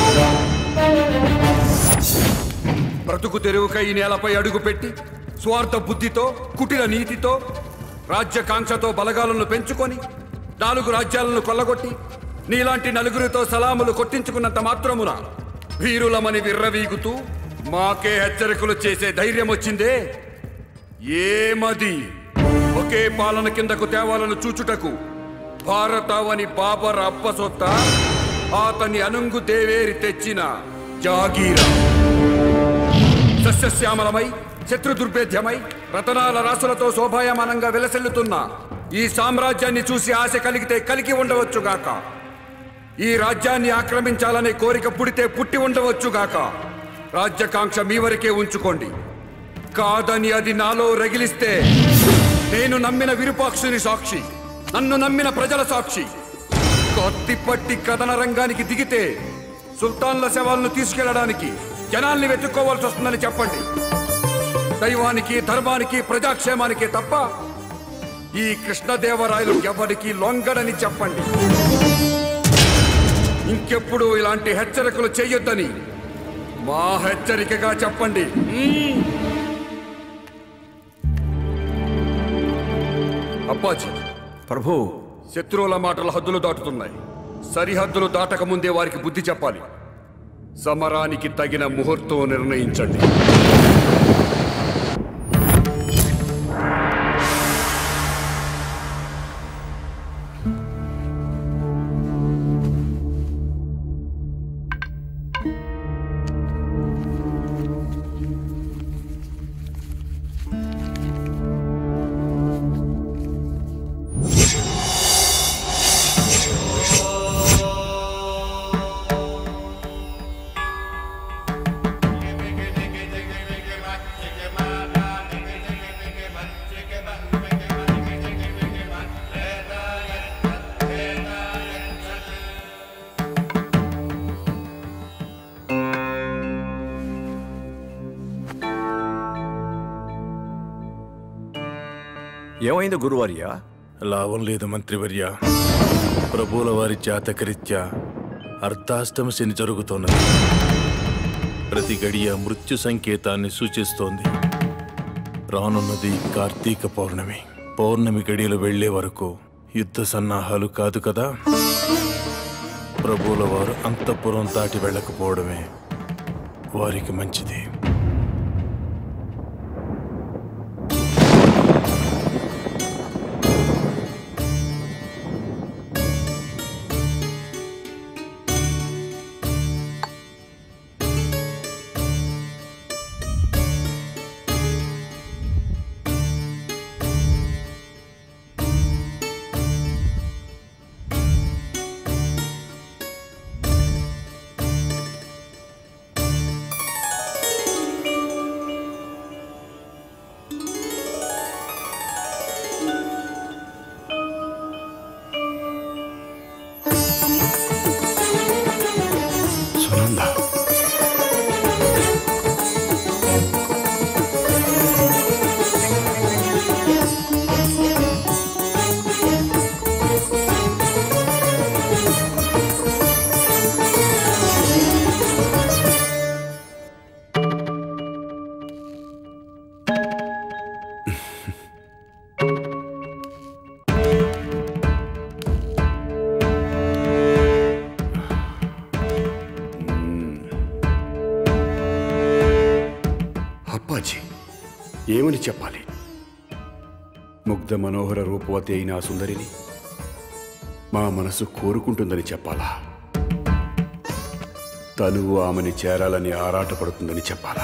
బ్రతుకు తెరువుకై ఈ నేలపై అడుగుపెట్టి స్వార్థ బుద్ధితో కుటిల నీతితో రాజ్యకాంక్షతో బలగాలను పెంచుకొని నాలుగు రాజ్యాలను కొల్లగొట్టి నీలాంటి నలుగురితో సలాములు కొట్టించుకున్నంత మాత్రమున వీరులమని విర్రవీగుతూ మాకే హెచ్చరికలు చేసే ధైర్యం వచ్చిందే ఏమది ఒకే పాలన కిందకు తేవాలను చూచుటకు భారతావని బాబర్ అప్పసొత్త అతని అనుంగు దేవేరి తెచ్చిన జాగీరా సస్యశ్యామలమై శత్రు దుర్భేద్యమై రతనాల రాసులతో శోభాయమానంగా విలసిల్లుతున్న ఈ సామ్రాజ్యాన్ని చూసి ఆశ కలిగితే కలిగి ఉండవచ్చుగాక ఈ రాజ్యాన్ని ఆక్రమించాలనే కోరిక పుడితే పుట్టి ఉండవచ్చుగాక రాజ్యకాంక్ష మీ వరకే ఉంచుకోండి కాదని అది నాలో రగిలిస్తే నేను నమ్మిన విరూపాక్షుని సాక్షి నన్ను నమ్మిన ప్రజల సాక్షి కత్తిపట్టి కథన రంగానికి దిగితే సుల్తాన్ల శవాలను తీసుకెళ్లడానికి జనాల్ని వెతుక్కోవాల్సి వస్తుందని చెప్పండి దైవానికి ధర్మానికి ప్రజాక్షేమానికి తప్ప ఈ కృష్ణదేవరాయలు ఎవరికి లొంగడని చెప్పండి ఇంకెప్పుడు ఇలాంటి హెచ్చరికలు చెయ్యొద్దని మా హెచ్చరికగా చెప్పండి మ్మ్. అప్పాజీ ప్రభు శత్రువుల మాటల హద్దులు దాటుతున్నాయి సరిహద్దులు దాటక ముందే వారికి బుద్ధి చెప్పాలి సమరానికి తగిన ముహూర్తం నిర్ణయించండి ఏమైంది గురువర్య లాభం లేదు మంత్రివర్య ప్రభువుల వారి జాతకరీత్యా అర్ధాష్టమ శని జరుగుతున్నది ప్రతి గడియ మృత్యు సంకేతాన్ని సూచిస్తోంది రానున్నది కార్తీక పౌర్ణమి పౌర్ణమి గడియలు వెళ్లే వరకు యుద్ధ సన్నాహాలు కాదు కదా ప్రభువుల వారు అంతఃపురం దాటి వెళ్ళకపోవడమే వారికి మంచిది సునంద అప్పాజీ ఏమని చెప్పాలి ముగ్ధ మనోహర రూపవతి అయిన ఆ సుందరిని మా మనసు కోరుకుంటుందని చెప్పాలా తను ఆమెని చేరాలని ఆరాటపడుతుందని చెప్పాలా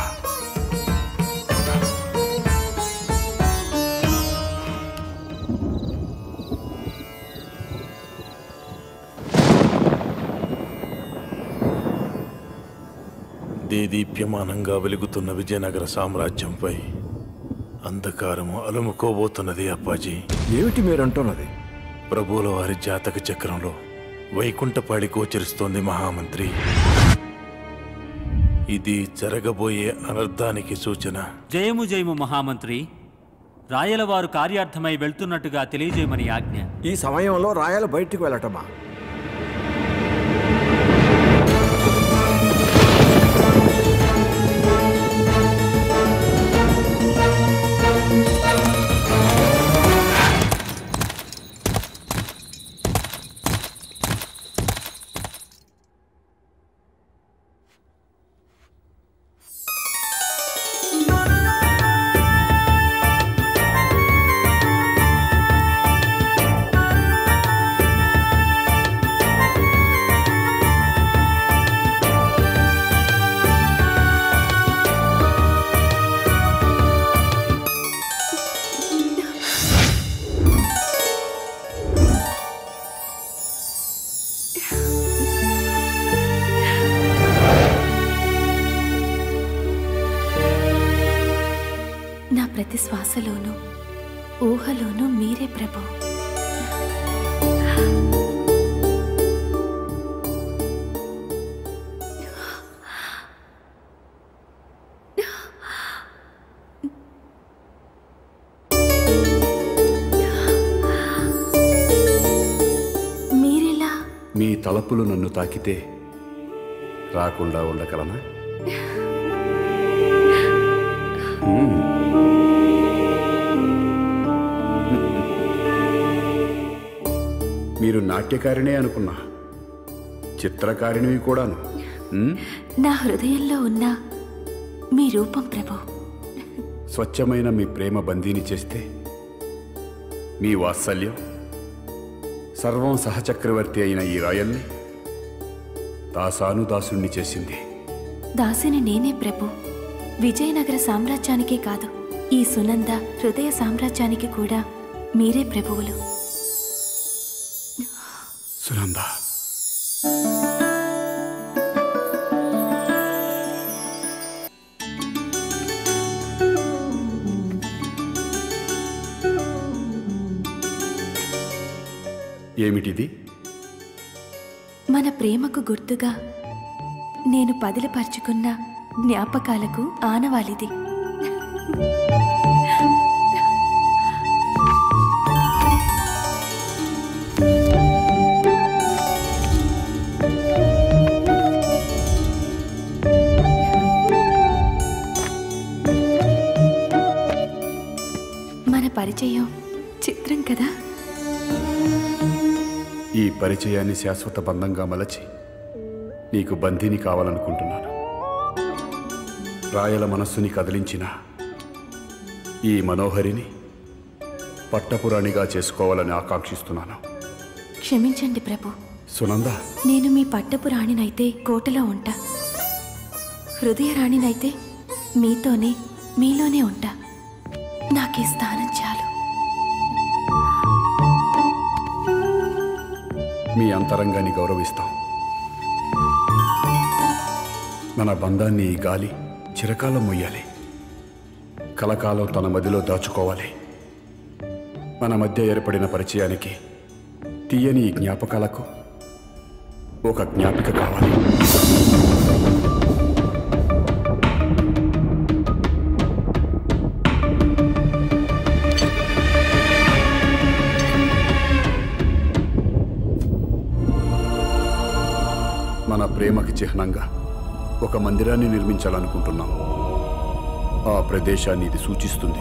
దేదీప్యమానంగా వెలుగుతున్న విజయనగర సామ్రాజ్యంపై అంధకారము అలుముకోబోతున్నది అప్పాజీ ఏమిటి మీరంటున్నది ప్రభువుల వారి జాతక చక్రంలో వైకుంఠపాడి గోచరిస్తోంది మహామంత్రి ఇది జరగబోయే అనర్థానికి సూచన జయము జయము మహామంత్రి రాయలవారు కార్యార్థమై వెళ్తున్నట్టుగా తెలియజేయమని ఆజ్ఞ ఈ సమయంలో రాయల బయటికి వెళ్ళటమా నా ప్రతి శ్వాసలోనూ ఊహలోనూ మీరే ప్రభు మీరెలా మీ తలపులు నన్ను తాకితే రాకుండా ఉండగలనా మ్మ్. మీరు నాట్యకారిణే అనుకున్నా చిత్రకారిణివి కూడాను మ్మ్? నా హృదయంలో ఉన్న మీ రూపం ప్రభు స్వచ్ఛమైన మీ ప్రేమ బందీని చేస్తే మీ వాత్సల్యం సర్వం సహచక్రవర్తి అయిన ఈ రాయల్ని దాసానుదాసుణ్ణి చేసింది దాసిని నేనే ప్రభు విజయనగర సామ్రాజ్యానికే కాదు ఈ సునంద హృదయ సామ్రాజ్యానికి కూడా మీరే ప్రభువులు సునంద ఏమిటిది మన ప్రేమకు గుర్తుగా నేను పదిలపరుచుకున్న జ్ఞాపకాలకు ఆనవాలిది మన పరిచయం చిత్రం కదా ఈ పరిచయాన్ని శాశ్వత బంధంగా మలచి నీకు బందీని కావాలనుకుంటున్నాను రాయల మనస్సుని కదిలించిన ఈ మనోహరిని పట్టపురాణిగా చేసుకోవాలని ఆకాంక్షిస్తున్నాను క్షమించండి ప్రభు సునంద నేను మీ పట్టపు రాణినైతే కోటలో ఉంటా హృదయ రాణినైతే మీతోనే మీలోనే ఉంటా నాకీ స్థానం చాలు మీ అంతరంగాన్ని గౌరవిస్తాం మన బంధాన్ని ఈ గాలి చిరకాలం మొయ్యాలి కలకాలం తన మదిలో దాచుకోవాలి మన మధ్య ఏర్పడిన పరిచయానికి తీయని ఈ జ్ఞాపకాలకు ఒక జ్ఞాపిక కావాలి మన ప్రేమకి చిహ్నంగా ఒక మందిరాన్ని నిర్మించాలనుకుంటున్నాం ఆ ప్రదేశాన్ని ఇది సూచిస్తుంది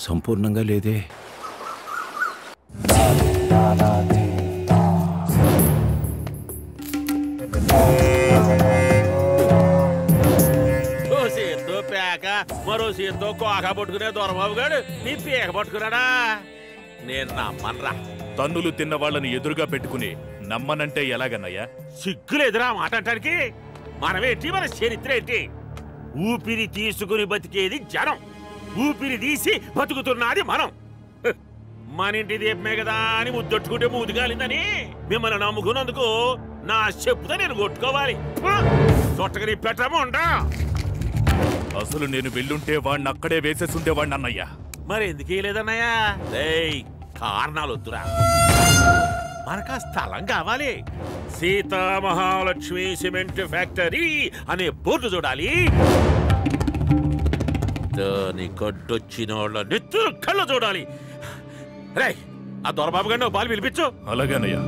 సంపూర్ణంగా లేదే ఓ చేత్తో పేక మరో చేత్తో కోక పట్టుకునే దొరబాబు గారు నీ పేక పట్టుకున్నాడా నేను నమ్మనరా తన్నులు తిన్న వాళ్ళని ఎదురుగా పెట్టుకుని నమ్మనంటే ఎలాగన్నయ్యా సిగ్గులేదురా మాట అంటానికి మనమేంటి మన చరిత్ర ఏంటి ఊపిరి తీసుకుని బతికేది జనం ఊపిరి తీసి బతుకుతున్నది మనం హ్, మన ఇంటి దీపమే కదా అని ముద్దొట్టుకుంటే మూదిగాలిందని మిమ్మల్ని నమ్ముకున్నందుకు నా చెప్పుతో నేను కొట్టుకోవాలి చుట్టకని పెట్టము ఉండా అసలు నేను వెళ్ళుంటే వాడిని అక్కడే వేసేసి ఉండేవాడిని అన్నయ్యా మరి ఎందుకు లేదన్నయ్యా ఏయ్ కారణాలు వద్దురా మనకు ఆ స్థలం కావాలి సీతా మహాలక్ష్మి సిమెంట్ ఫ్యాక్టరీ అనే బోర్డు చూడాలి దాని గడ్డొచ్చిన వాళ్ళ నెత్తురు కళ్ళు చూడాలి రే ఆ దొరబాబు గారిని ఓ బాల్ పిలిపించు అలాగేనయ్యా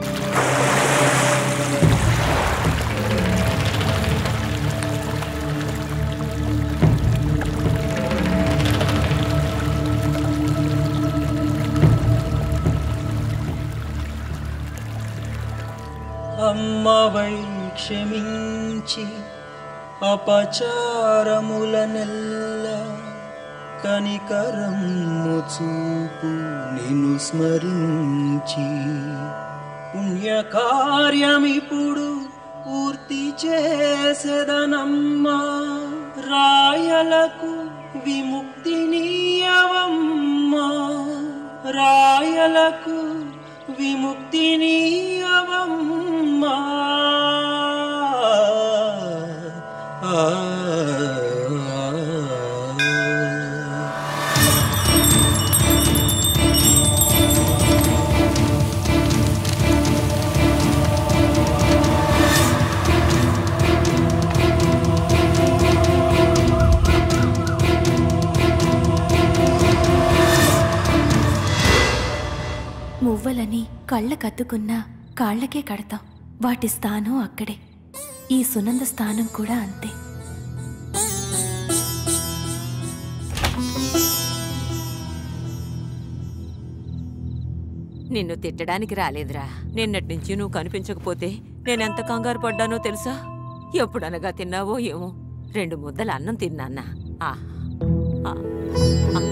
అమ్మవై క్షమించి అపచారములనెల్ల కనికరము చూపు నిన్ను స్మరించి పుణ్యకార్యమిప్పుడు పూర్తి చేసేదనమ్మా రాయలకు విముక్తినీయవమ్మా రాయలకు విముక్తినీయవమ్మా ఆ, మువ్వలని కళ్ళ కత్తుకున్నా కాళ్ళకే కడతాం వాటి స్థానం అక్కడే ఈ సునంద స్థానం కూడా అంతే నిన్ను తిట్టడానికి రాలేదురా నిన్నటి నుంచి నువ్వు కనిపించకపోతే నేనెంత కంగారు పడ్డానో తెలుసా ఎప్పుడనగా తిన్నావో ఏమో రెండు ముద్దలు అన్నం తిన్నాన్నా ఆ ఆ, ఆ.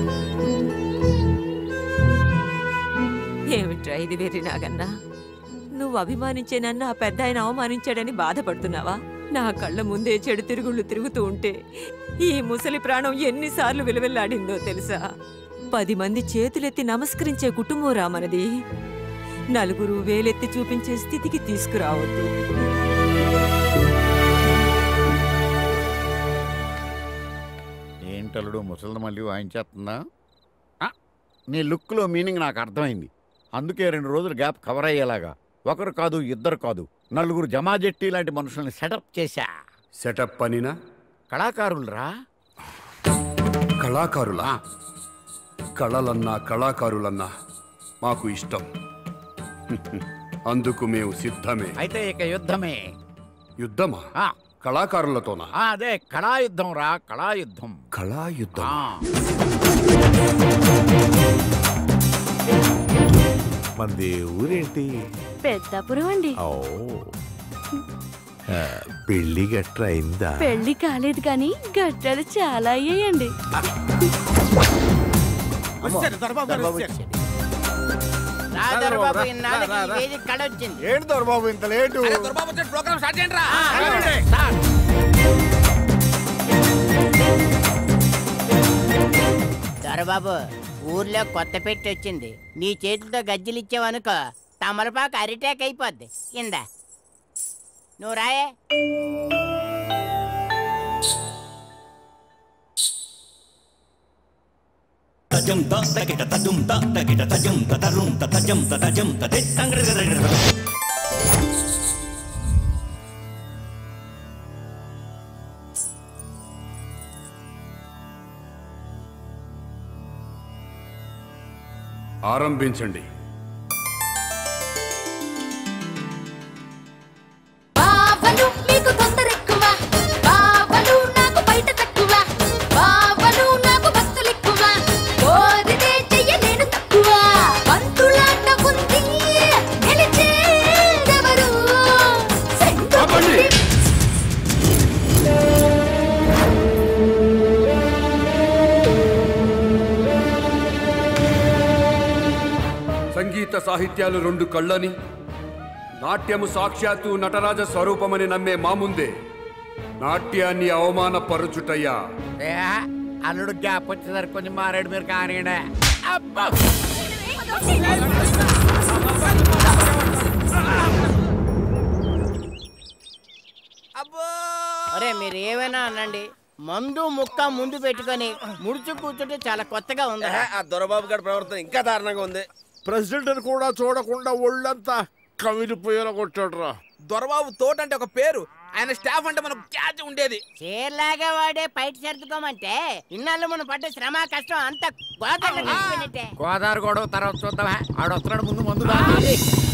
ఏమిట్రా ఇది వెర్రి నాగన్నా నువ్వు అభిమానించే నన్ను ఆ పెద్ద ఆయన అవమానించాడని బాధపడుతున్నావా నా కళ్ళ ముందే చెడు తిరుగుళ్ళు తిరుగుతూ ఉంటే ఈ ముసలి ప్రాణం ఎన్నిసార్లు విలువెల్లాడిందో తెలుసా పది మంది చేతులెత్తి నమస్కరించే కుటుంబం రా మనది నలుగురు వేలెత్తి చూపించే స్థితికి తీసుకురావద్దు ఏంటలుడు ముసలిది మళ్ళీ వాయించేస్తుందా ఆ, నీ లుక్లో మీనింగ్ నాకు అర్థమైంది అందుకే రెండు రోజులు గ్యాప్ కవర్ అయ్యేలాగా ఒకరు కాదు ఇద్దరు కాదు నలుగురు జమాజెట్టి లాంటి మనుషుల్ని సెటప్ చేశా సెటప్ పనినా కళాకారులరా కళాకారులా కళలన్నా కళాకారులన్నా మాకు ఇష్టం అందుకు మేము సిద్ధమే అయితే ఇక యుద్ధమే యుద్ధమా ఆ. కళాకారులతోనా ఆ, అదే కళాయుద్ధం రా కళాయుద్ధం కళాయుద్ధం మనది ఊరేంటి పెద్దాపురం అండి ఓ ఆ, పెళ్లి గట్ర అయిందా పెళ్లి కాలేదు కానీ గట్టాలు చాలా అయ్యాయండి రా దొరబాబు ఇన్నాళ్ళకి ఈ వేదిక కళ వచ్చింది ఏంటి దొరబాబు ఇంత లేటు ప్రోగ్రామ్ స్టార్ట్ చేయండి రా దొరబాబు ఊర్లో కొత్త పెట్టి వచ్చింది నీ చేతితో గజ్జలు ఇచ్చావనుకో తమలపాకు అరిటాక్ అయిపోద్ది కింద నువ్వు రాయే తజం త తగిట తజం త తగిట తజం త తరుం త తజం త తజం త తే తంగ్రగరగరగర. ఆరంభించండి బావలు మీకు తొందర ఎక్కువ బావలు నాకు బయట తక్కువ బావలు నాకు భక్తులు ఎక్కువ కోరితే సాహిత్యాలు రెండు కళ్ళని నాట్యము సాక్షాత్తు నటరాజ స్వరూపమని నమ్మే మా ముందే నాట్యాన్ని అవమానపరుచుటయ్యా ఏ, అల్లుడు గ్యాప్ వచ్చేసరికి కొంచెం మారాడు మీరు కానివ్వండి అబ్బా అరే మీరు ఏమైనా అనండి మందు ముక్క ముందు పెట్టుకొని ముడుచు కూర్చుంటే చాలా కొత్తగా ఉంది ఆ దొరబాబు గారి ప్రవర్తన ఇంకా దారుణంగా ఉంది ప్రెసిడెంట్ కూడా చూడకుండా ఒళ్ళంతా కవిలిపోయేలా కొట్టాడురా దొరబాబు తోట అంటే ఒక పేరు ఆయన స్టాఫ్ అంటే మనకు క్యాచ్ ఉండేది చీరలాగా వాడే బయట సర్దుకోమంటే ఇన్నాళ్ళు మనం పడ్డ శ్రమ కష్టం అంత గోదావరి కలిసిపోయినట్టే గోదావరి గొడవ తర్వాత చూద్దామా ఆడు వస్తున్నాడు ముందు మందు తాగి.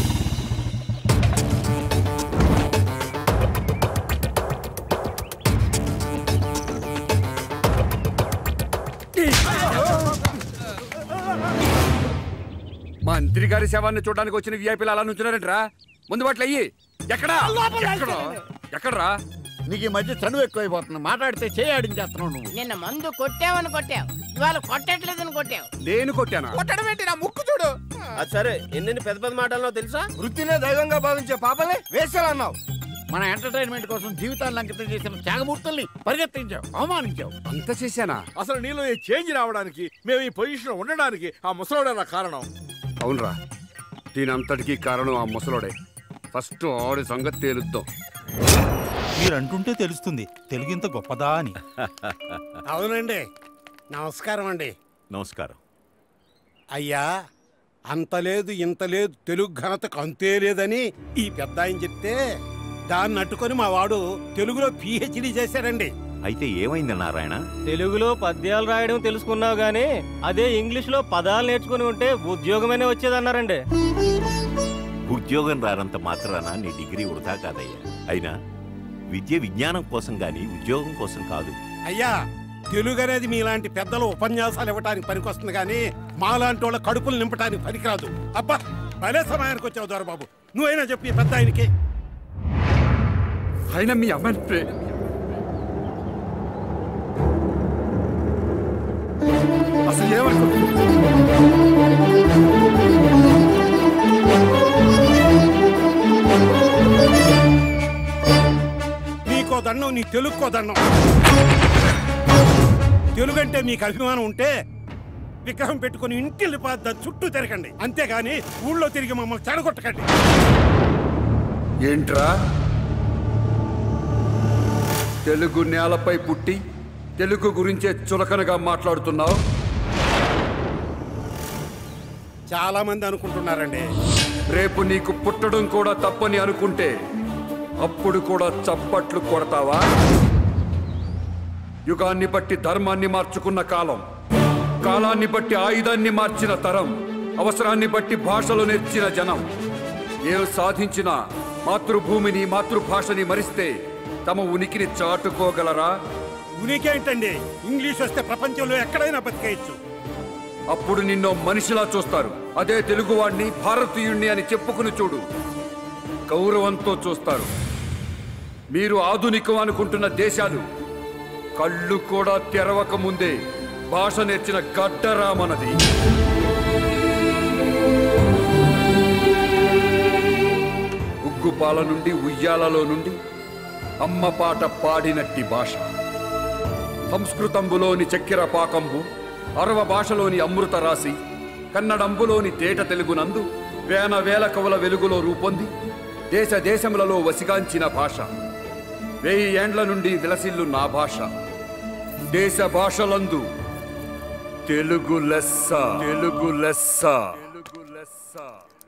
మంత్రి గారి శవాన్ని చూడడానికి వచ్చిన విఐపీలు అలా నుంచున్నారంటరా ముందు బాట్లు అయ్యి ఎక్కడా ఎక్కడా ఎక్కడరా నీకు ఈ మధ్య చనువు ఎక్కువైపోతుంది మాట్లాడితే చేయాడించేస్తున్నావు నువ్వు నిన్న మందు కొట్టావని కొట్టావు ఇవాళ కొట్టట్లేదని కొట్టావు నేను కొట్టానా కొట్టడం ఏంటి నా ముక్కు చూడు అది సరే ఎన్నెన్ని పెద్ద పెద్ద మాటల్లో తెలుసా వృత్తినే దైవంగా భావించే పాపలే వేసాలన్నావు మన ఎంటర్టైన్మెంట్ కోసం జీవితాన్ని అంకితం చేసిన త్యాగమూర్తుల్ని పరిగెత్తించావు అవమానించావు అంత చేశానా అసలు నీలో ఈ చేంజ్ రావడానికి మేము ఈ పొజిషన్ ఉండడానికి ఆ ముసలోడేనా కారణం అవునరా దీని అంతటికీ కారణం ఆ ముసలోడే ఫస్ట్ ఆడి సంగతి తేలుద్దాం మీరంటుంటే తెలుస్తుంది తెలుగు ఇంత గొప్పదా అని అవునండి నమస్కారం అండి నమస్కారం అయ్యా అంత లేదు ఇంత లేదు తెలుగు ఘనతకు అంతే లేదని ఈ పెద్ద ఆయన చెప్తే దాన్ని అట్టుకొని మా వాడు తెలుగులో పిహెచ్డి చేశారండి అయితే ఏమైంది నారాయణ తెలుగులో పద్యాలు రాయడం తెలుసుకున్నావు గానీ అదే ఇంగ్లీష్ లో పదాలు నేర్చుకుని ఉంటే ఉద్యోగమైనా వచ్చేదన్నారండి ఉద్యోగం రానంత మాత్రాన నీ డిగ్రీ వృధా కాదయ్యా అయినా విద్య విజ్ఞానం కోసం గాని ఉద్యోగం కోసం కాదు అయ్యా తెలుగు అనేది మీలాంటి పెద్దలు ఉపన్యాసాలు ఇవ్వడానికి పనికొస్తుంది కానీ మాలాంటి వాళ్ళ కడుపులు నింపడానికి పనికిరాదు అబ్బా భలే సమయానికి వచ్చావు దొరబాబు నువ్వైనా చెప్పి ఈ పెద్ద ఆయనకి అయినా మీ అమ్మాయిని ప్రే- అసలు నీకో దండం నీ తెలుగుకో దండం తెలుగు అంటే మీకు అభిమానం ఉంటే విగ్రహం పెట్టుకుని ఇంటిల్లి పాద చుట్టూ తిరగండి అంతేగాని ఊళ్ళో తిరిగి మమ్మల్ని చెడగొట్టకండి ఏంట్రా తెలుగు నేలపై పుట్టి తెలుగు గురించే చులకనగా మాట్లాడుతున్నావు చాలా మంది అనుకుంటున్నారండి రేపు నీకు పుట్టడం కూడా తప్పని అనుకుంటే అప్పుడు కూడా చప్పట్లు కొడతావా యుగాన్ని బట్టి ధర్మాన్ని మార్చుకున్న కాలం కాలాన్ని బట్టి ఆయుధాన్ని మార్చిన తరం అవసరాన్ని బట్టి భాషలు నేర్చిన జనం ఏం సాధించినా మాతృభూమిని మాతృభాషని మరిస్తే తమ ఉనికిని చాటుకోగలరా ఉనికి ఏంటండి ఇంగ్లీష్ వస్తే ప్రపంచంలో ఎక్కడైనా బతికేయచ్చు అప్పుడు నిన్నో మనిషిలా చూస్తారు అదే తెలుగువాణ్ణి భారతీయుణ్ణి అని చెప్పుకుని చూడు గౌరవంతో చూస్తారు మీరు ఆధునికం అనుకుంటున్న దేశాలు కళ్ళు కూడా తెరవక ముందే భాష నేర్చిన గడ్డరా మనది ఉగ్గుపాల నుండి ఉయ్యాలలో నుండి అమ్మ పాట పాడినట్టి భాష సంస్కృతంబులోని చక్కెర పాకంబు అరవ భాషలోని అమృత రాశి కన్నడంబులోని తేట తెలుగునందు వేల వేల కవుల వెలుగులో రూపొంది దేశ దేశములలో వసిగాంచిన భాష వెయ్యి ఏండ్ల నుండి విలసిల్లు నా భాష దేశ భాషలందు తెలుగు లెస్స తెలుగు లెస్స తెలుగు లెస్స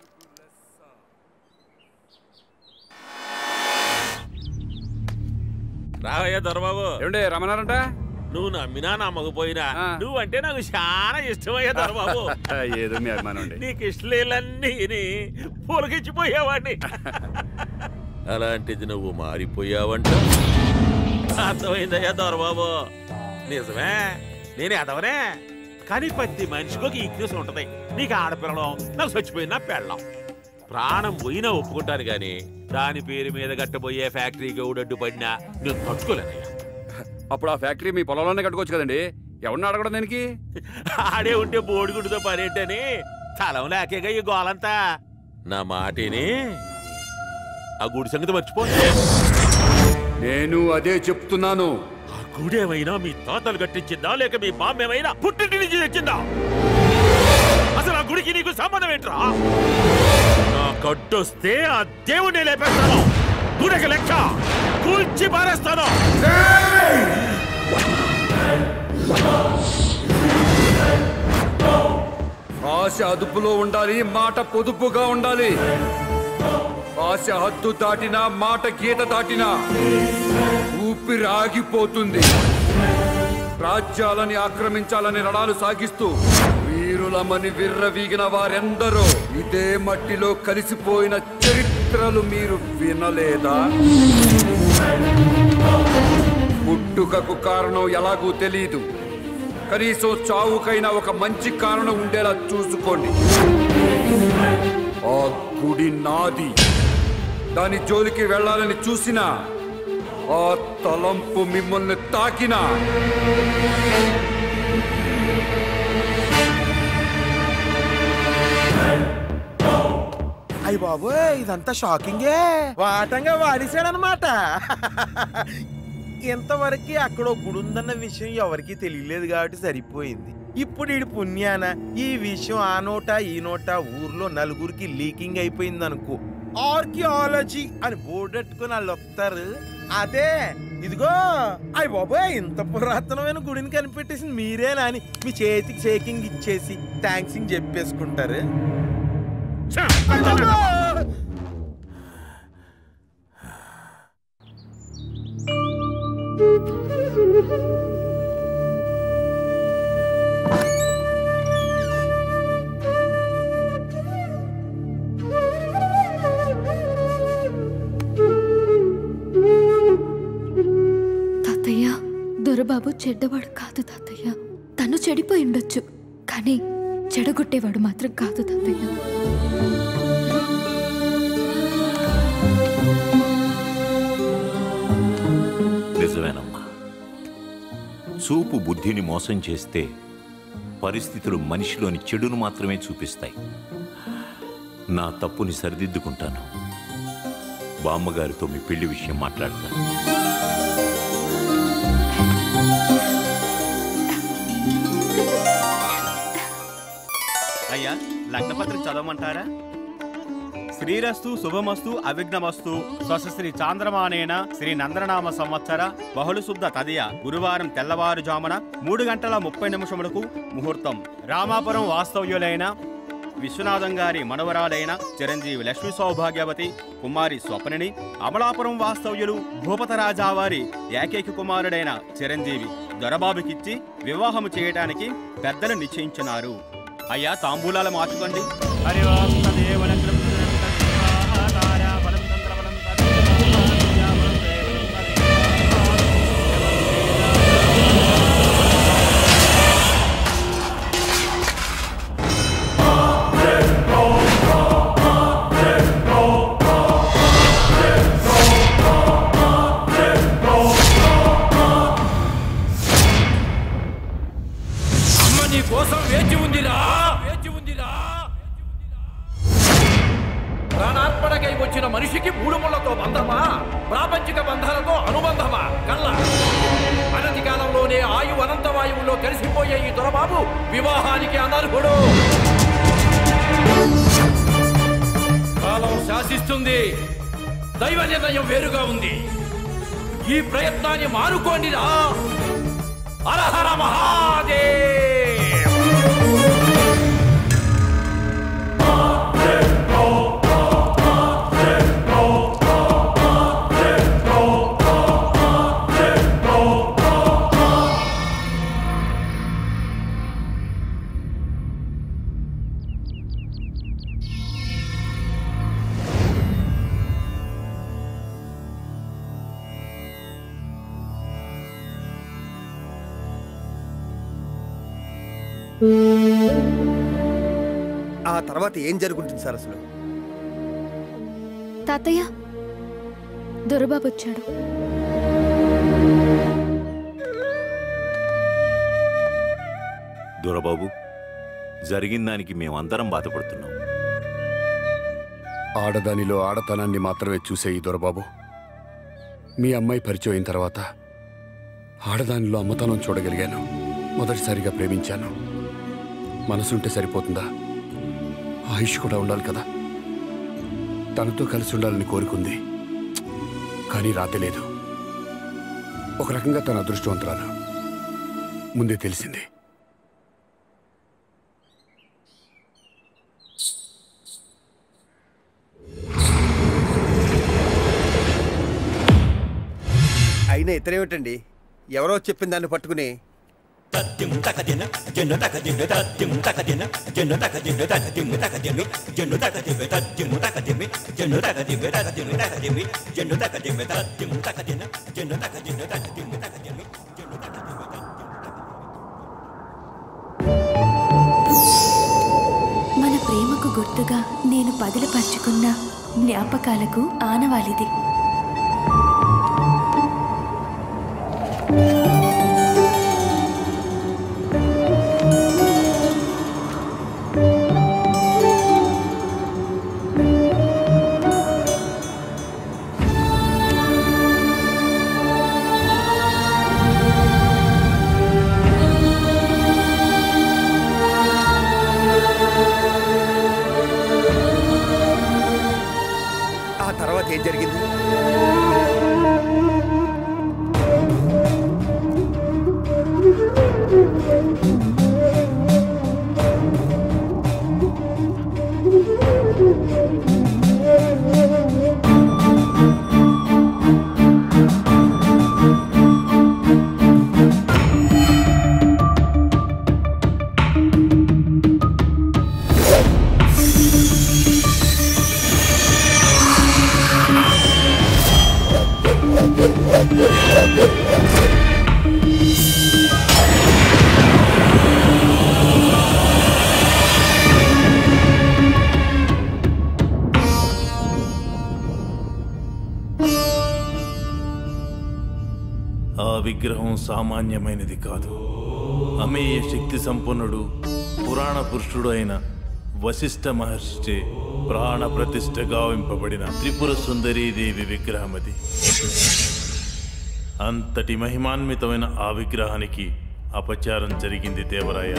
రావయ్యా దొరబాబు ఏమండే రమణారంట నువ్వు నమ్మినా నమ్మకపోయినా నువ్వంటే నాకు చాలా ఇష్టమయ్యా దొరబాబు ఏదో మీ అభిమానం అండి నీకు ఇష్టలేలన్నీ పొలకిచ్చిపోయావాడిని అలాంటిది నువ్వు మారిపోయావంట అర్థమైందయ్యా దొరబాబు నిజమే నేను ఎదవనే కానీ ప్రతి మనిషికి ఒక ఈక్నెస్ ఉంటది నీకు ఆడపిల్లడం నాకు చచ్చిపోయినా పెళ్ళం ప్రాణం పోయినా ఒప్పుకుంటాను గాని దాని పేరు మీద గట్టబోయే ఫ్యాక్టరీకి ఊడడ్డు పడినా నేను తట్టుకోలేనయ్యా అప్పుడు ఆ ఫ్యాక్టరీ మీ పొలంలోనే కట్టుకోవచ్చు కదండి ఎవరిని అడగడం దానికి ఆడే ఉంటే బోడిగుడితో పనేంటని స్థలం లేకేగా ఈ గోలంతా నా మాటేని ఆ గుడి సంగతి మర్చిపో నేను అదే చెప్తున్నాను ఆ గుడేమైనా మీ తాతలు కట్టించిందా లేక మీ బామ్మేమైనా పుట్టింటి నుంచి తెచ్చిందా అసలు ఆ గుడికి నీకు సంబంధం ఏంట్రా నా కట్టొస్తే ఆ దేవుణ్ణి లేపేస్తాను గుడికి లెక్క కూల్చి పారేస్తాను ఆశ అదుపులో ఉండాలి మాట పొదుపుగా ఉండాలి ఆశ హద్దు దాటినా మాట గీత దాటినా ఊపిరి ఆగిపోతుంది రాజ్యాలని ఆక్రమించాలని రణాలు సాగిస్తూ వీరులమని విర్రవీగిన వారెందరో ఇదే మట్టిలో కలిసిపోయిన చరిత్రలు మీరు వినలేదా పుట్టుకకు కారణం ఎలాగూ తెలియదు కనీసం చావుకైనా ఒక మంచి కారణం ఉండేలా చూసుకోండి ఆ గుడి నాది దాని జోలికి వెళ్ళాలని చూసినా ఆ తలంపు మిమ్మల్ని తాకినా అయ్య బాబోయ్ ఇదంతా షాకింగే వాటంగా వాడేశాడనమాట ఇంతవరకు అక్కడ ఓ గుడి ఉందన్న విషయం ఎవరికీ తెలియలేదు కాబట్టి సరిపోయింది ఇప్పుడు ఈ పుణ్యాన ఈ విషయం ఆ నోట ఈ నోట ఊర్లో నలుగురికి లీకింగ్ అయిపోయింది అనుకో ఆర్కియాలజీ అని బోర్డెట్టుకుని వాళ్ళు వస్తారు అదే ఇదిగో అయ్య బాబోయ్ ఇంత పురాతనమైన గుడిని కనిపెట్టేసింది మీరేనా అని మీ చేతికి షేకింగ్ ఇచ్చేసి థ్యాంక్స్ చెప్పేసుకుంటారు తాతయ్య దొరబాబు చెడ్డవాడు కాదు తాతయ్య తను చెడిపోయి ఉండొచ్చు కానీ చెడగొట్టేవాడు మాత్రం కాదు తాతయ్య నిజమేనమ్మా చూపు బుద్ధిని మోసం చేస్తే పరిస్థితులు మనిషిలోని చెడును మాత్రమే చూపిస్తాయి నా తప్పుని సరిదిద్దుకుంటాను బామ్మగారితో మీ పెళ్లి విషయం మాట్లాడతాను అయ్యా లగ్నపత్రిక చదవమంటారా శ్రీరస్తు శుభమస్తు అవిఘ్నమస్తు స్వశ్రీ చాంద్రమానేన శ్రీ నందననామ సంవత్సర బహుళ శుద్ధ తదియ గురువారం తెల్లవారుజామున మూడు గంటల ముప్పై నిమిషములకు ముహూర్తం రామాపురం వాస్తవ్యులైన విశ్వనాథం గారి మనవరాలైన చిరంజీవి లక్ష్మీ సౌభాగ్యవతి కుమారి స్వప్నని అమలాపురం వాస్తవ్యులు భూపతరాజా వారి ఏకైక కుమారుడైన చిరంజీవి దొరబాబుకిచ్చి వివాహము చేయటానికి పెద్దలు నిశ్చయించున్నారు అయ్యా తాంబూలాలు మార్చుకోండి హరి ఓం తదేవ లగ్నం అమ్మ నీ కోసం వేచి ఉందిరా వేచి ఉందిరా ప్రాణార్పణకై వచ్చిన మనిషికి మూడు ముళ్లతో బంధమా ప్రాపంచిక బంధాలతో అనుబంధమా కళ్ళ అనతి కాలంలోనే ఆయు అనంత వాయువులో కలిసిపోయే ఈ దొరబాబు వివాహానికి అనర్హుడు కాలం శాసిస్తుంది దైవ నిర్ణయం వేరుగా ఉంది ఈ ప్రయత్నాన్ని మానుకోండిరా హరహర మహాదేవ్ ఆ తర్వాత ఏం జరుగుతుంది సార్ అసలు తాతయ్య దొరబాబు వచ్చాడు దొరబాబు జరిగిన దానికి మేమందరం బాధపడుతున్నాం ఆడదానిలో ఆడతనాన్ని మాత్రమే చూసే ఈ దొరబాబు మీ అమ్మాయి పరిచయం అయిన తర్వాత ఆడదానిలో అమ్మతనం చూడగలిగాను మొదటిసారిగా ప్రేమించాను మనసుంటే సరిపోతుందా ఆయుష్ కూడా ఉండాలి కదా తనతో కలిసి ఉండాలని కోరుకుంది కానీ రాతే లేదు ఒక రకంగా తన అదృష్టవంతురాలు ముందే తెలిసింది అయినా ఇతరేమిటండి ఎవరో చెప్పిన దాన్ని పట్టుకుని మన ప్రేమకు గుర్తుగా నేను పదిలపరుచుకున్న జ్ఞాపకాలకు ఆనవాలిది ఆ తర్వాత ఏం జరిగింది ఆ విగ్రహం సామాన్యమైనది కాదు అమేయ శక్తి సంపన్నుడు పురాణ పురుషుడు అయిన వశిష్ఠ మహర్షిచే ప్రాణ ప్రతిష్ఠ గావింపబడిన త్రిపుర సుందరీదేవి విగ్రహం అది అంతటి మహిమాన్వితమైన ఆ విగ్రహానికి అపచారం జరిగింది దేవరాయ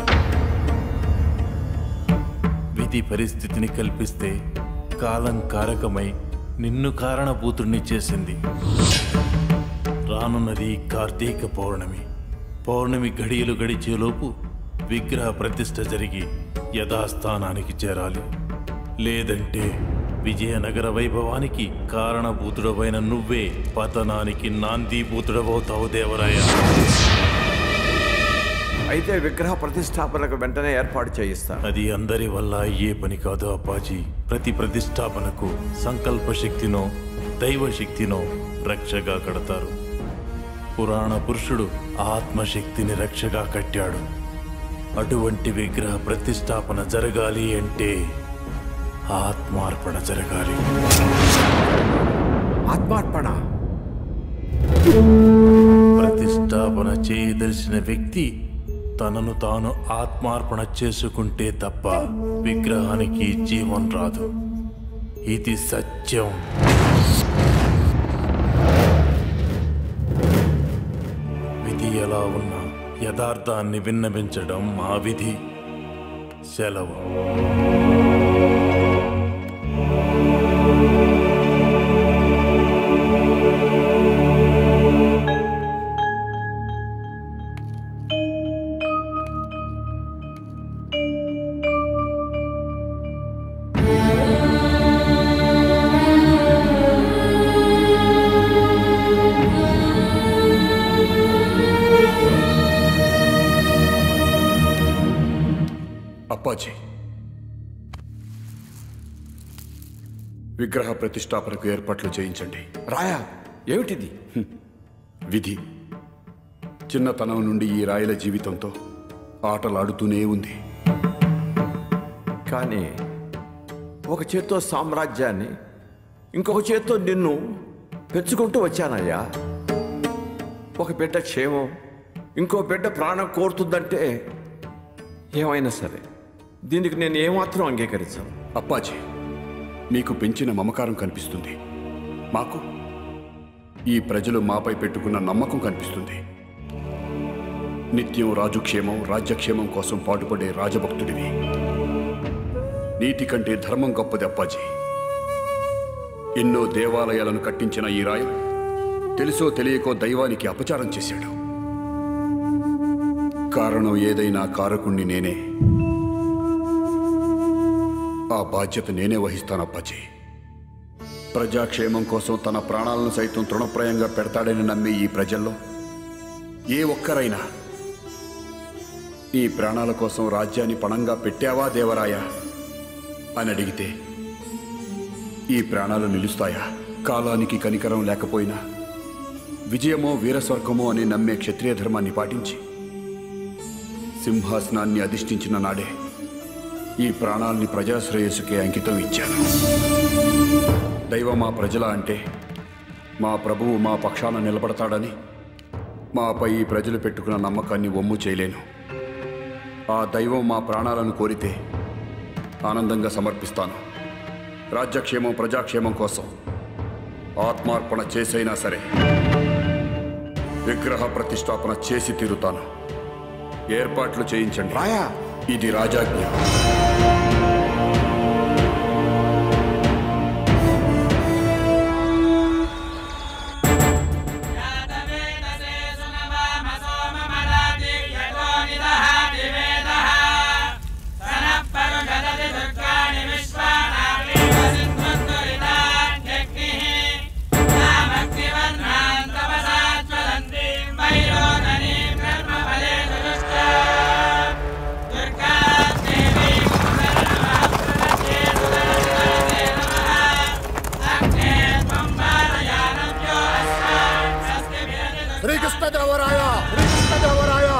విధి పరిస్థితిని కల్పిస్తే కాలం కారకమై నిన్ను కారణభూతుణ్ణి చేసింది రానున్నది కార్తీక పౌర్ణమి పౌర్ణమి గడియలు గడిచేలోపు విగ్రహ ప్రతిష్ఠ జరిగి యథాస్థానానికి చేరాలి లేదంటే విజయనగర వైభవానికి కారణభూతుడవైన నువ్వే పతనానికి నాందీభూతుడవవుతావు దేవరాయ అయితే విగ్రహ ప్రతిష్టాపనకు వెంటనే ఏర్పాటు చేయిస్తా అది అందరి వల్ల అయ్యే పని కాదు అప్పాజీ ప్రతి ప్రతిష్టాపనకు సంకల్ప శక్తినో దైవ శక్తినో రక్షగా కడతారు పురాణ పురుషుడు ఆత్మశక్తిని రక్షగా కట్టాడు అటువంటి విగ్రహ ప్రతిష్టాపన జరగాలి అంటే ఆత్మార్పణ జరగాలి ఆత్మార్పణ ప్రతిష్టాపన చేయదలిసిన వ్యక్తి తనను తాను ఆత్మార్పణ చేసుకుంటే తప్ప విగ్రహానికి జీవం రాదు ఇది సత్యం విధి ఎలా ఉన్నా యథార్థాన్ని విన్నవించడం మా విధి సెలవు అప్పాజీ విగ్రహ ప్రతిష్టాపనకు ఏర్పాట్లు చేయించండి రాయా ఏమిటిది విధి చిన్నతనం నుండి ఈ రాయల జీవితంతో ఆటలాడుతూనే ఉంది కానీ ఒక చేత్తో సామ్రాజ్యాన్ని ఇంకొక చేత్తో నిన్ను పెంచుకుంటూ వచ్చానయ్యా ఒక బిడ్డ క్షేమం ఇంకో బిడ్డ ప్రాణం కోరుతుందంటే ఏమైనా సరే దీనికి నేను ఏమాత్రం అంగీకరించాను అప్పాజీ మీకు పెంచిన మమకారం కనిపిస్తుంది మాకు ఈ ప్రజలు మాపై పెట్టుకున్న నమ్మకం కనిపిస్తుంది నిత్యం రాజుక్షేమం రాజ్యక్షేమం కోసం పాటుపడే రాజభక్తుడివి నీతి కంటే ధర్మం గొప్పది అప్పాజీ ఎన్నో దేవాలయాలను కట్టించిన ఈ రాయు తెలుసో తెలియకో దైవానికి అపచారం చేశాడు కారణం ఏదైనా కారకుణ్ణి నేనే ఆ బాధ్యత నేనే వహిస్తాను అప్పాజీ ప్రజాక్షేమం కోసం తన ప్రాణాలను సైతం తృణప్రాయంగా పెడతాడని నమ్మే ఈ ప్రజల్లో ఏ ఒక్కరైనా ఈ ప్రాణాల కోసం రాజ్యాన్ని పణంగా పెట్టావా దేవరాయ అని అడిగితే ఈ ప్రాణాలు నిలుస్తాయా కాలానికి కనికరం లేకపోయినా విజయమో వీరస్వర్గమో అని నమ్మే క్షత్రియ ధర్మాన్ని పాటించి సింహాసనాన్ని అధిష్ఠించిన నాడే ఈ ప్రాణాల్ని ప్రజాశ్రేయస్సుకే అంకితం ఇచ్చాను దైవం మా ప్రజల అంటే మా ప్రభువు మా పక్షాన నిలబడతాడని మాపై ఈ ప్రజలు పెట్టుకున్న నమ్మకాన్ని ఒమ్ము చేయలేను ఆ దైవం మా ప్రాణాలను కోరితే ఆనందంగా సమర్పిస్తాను రాజ్యక్షేమం ప్రజాక్షేమం కోసం ఆత్మార్పణ చేసైనా సరే విగ్రహ ప్రతిష్టాపన చేసి తీరుతాను ఏర్పాట్లు చేయించండి రాయా ఇది రాజాజ్ఞ శ్రీకృష్ణదేవరాయ శ్రీకృష్ణదేవరాయ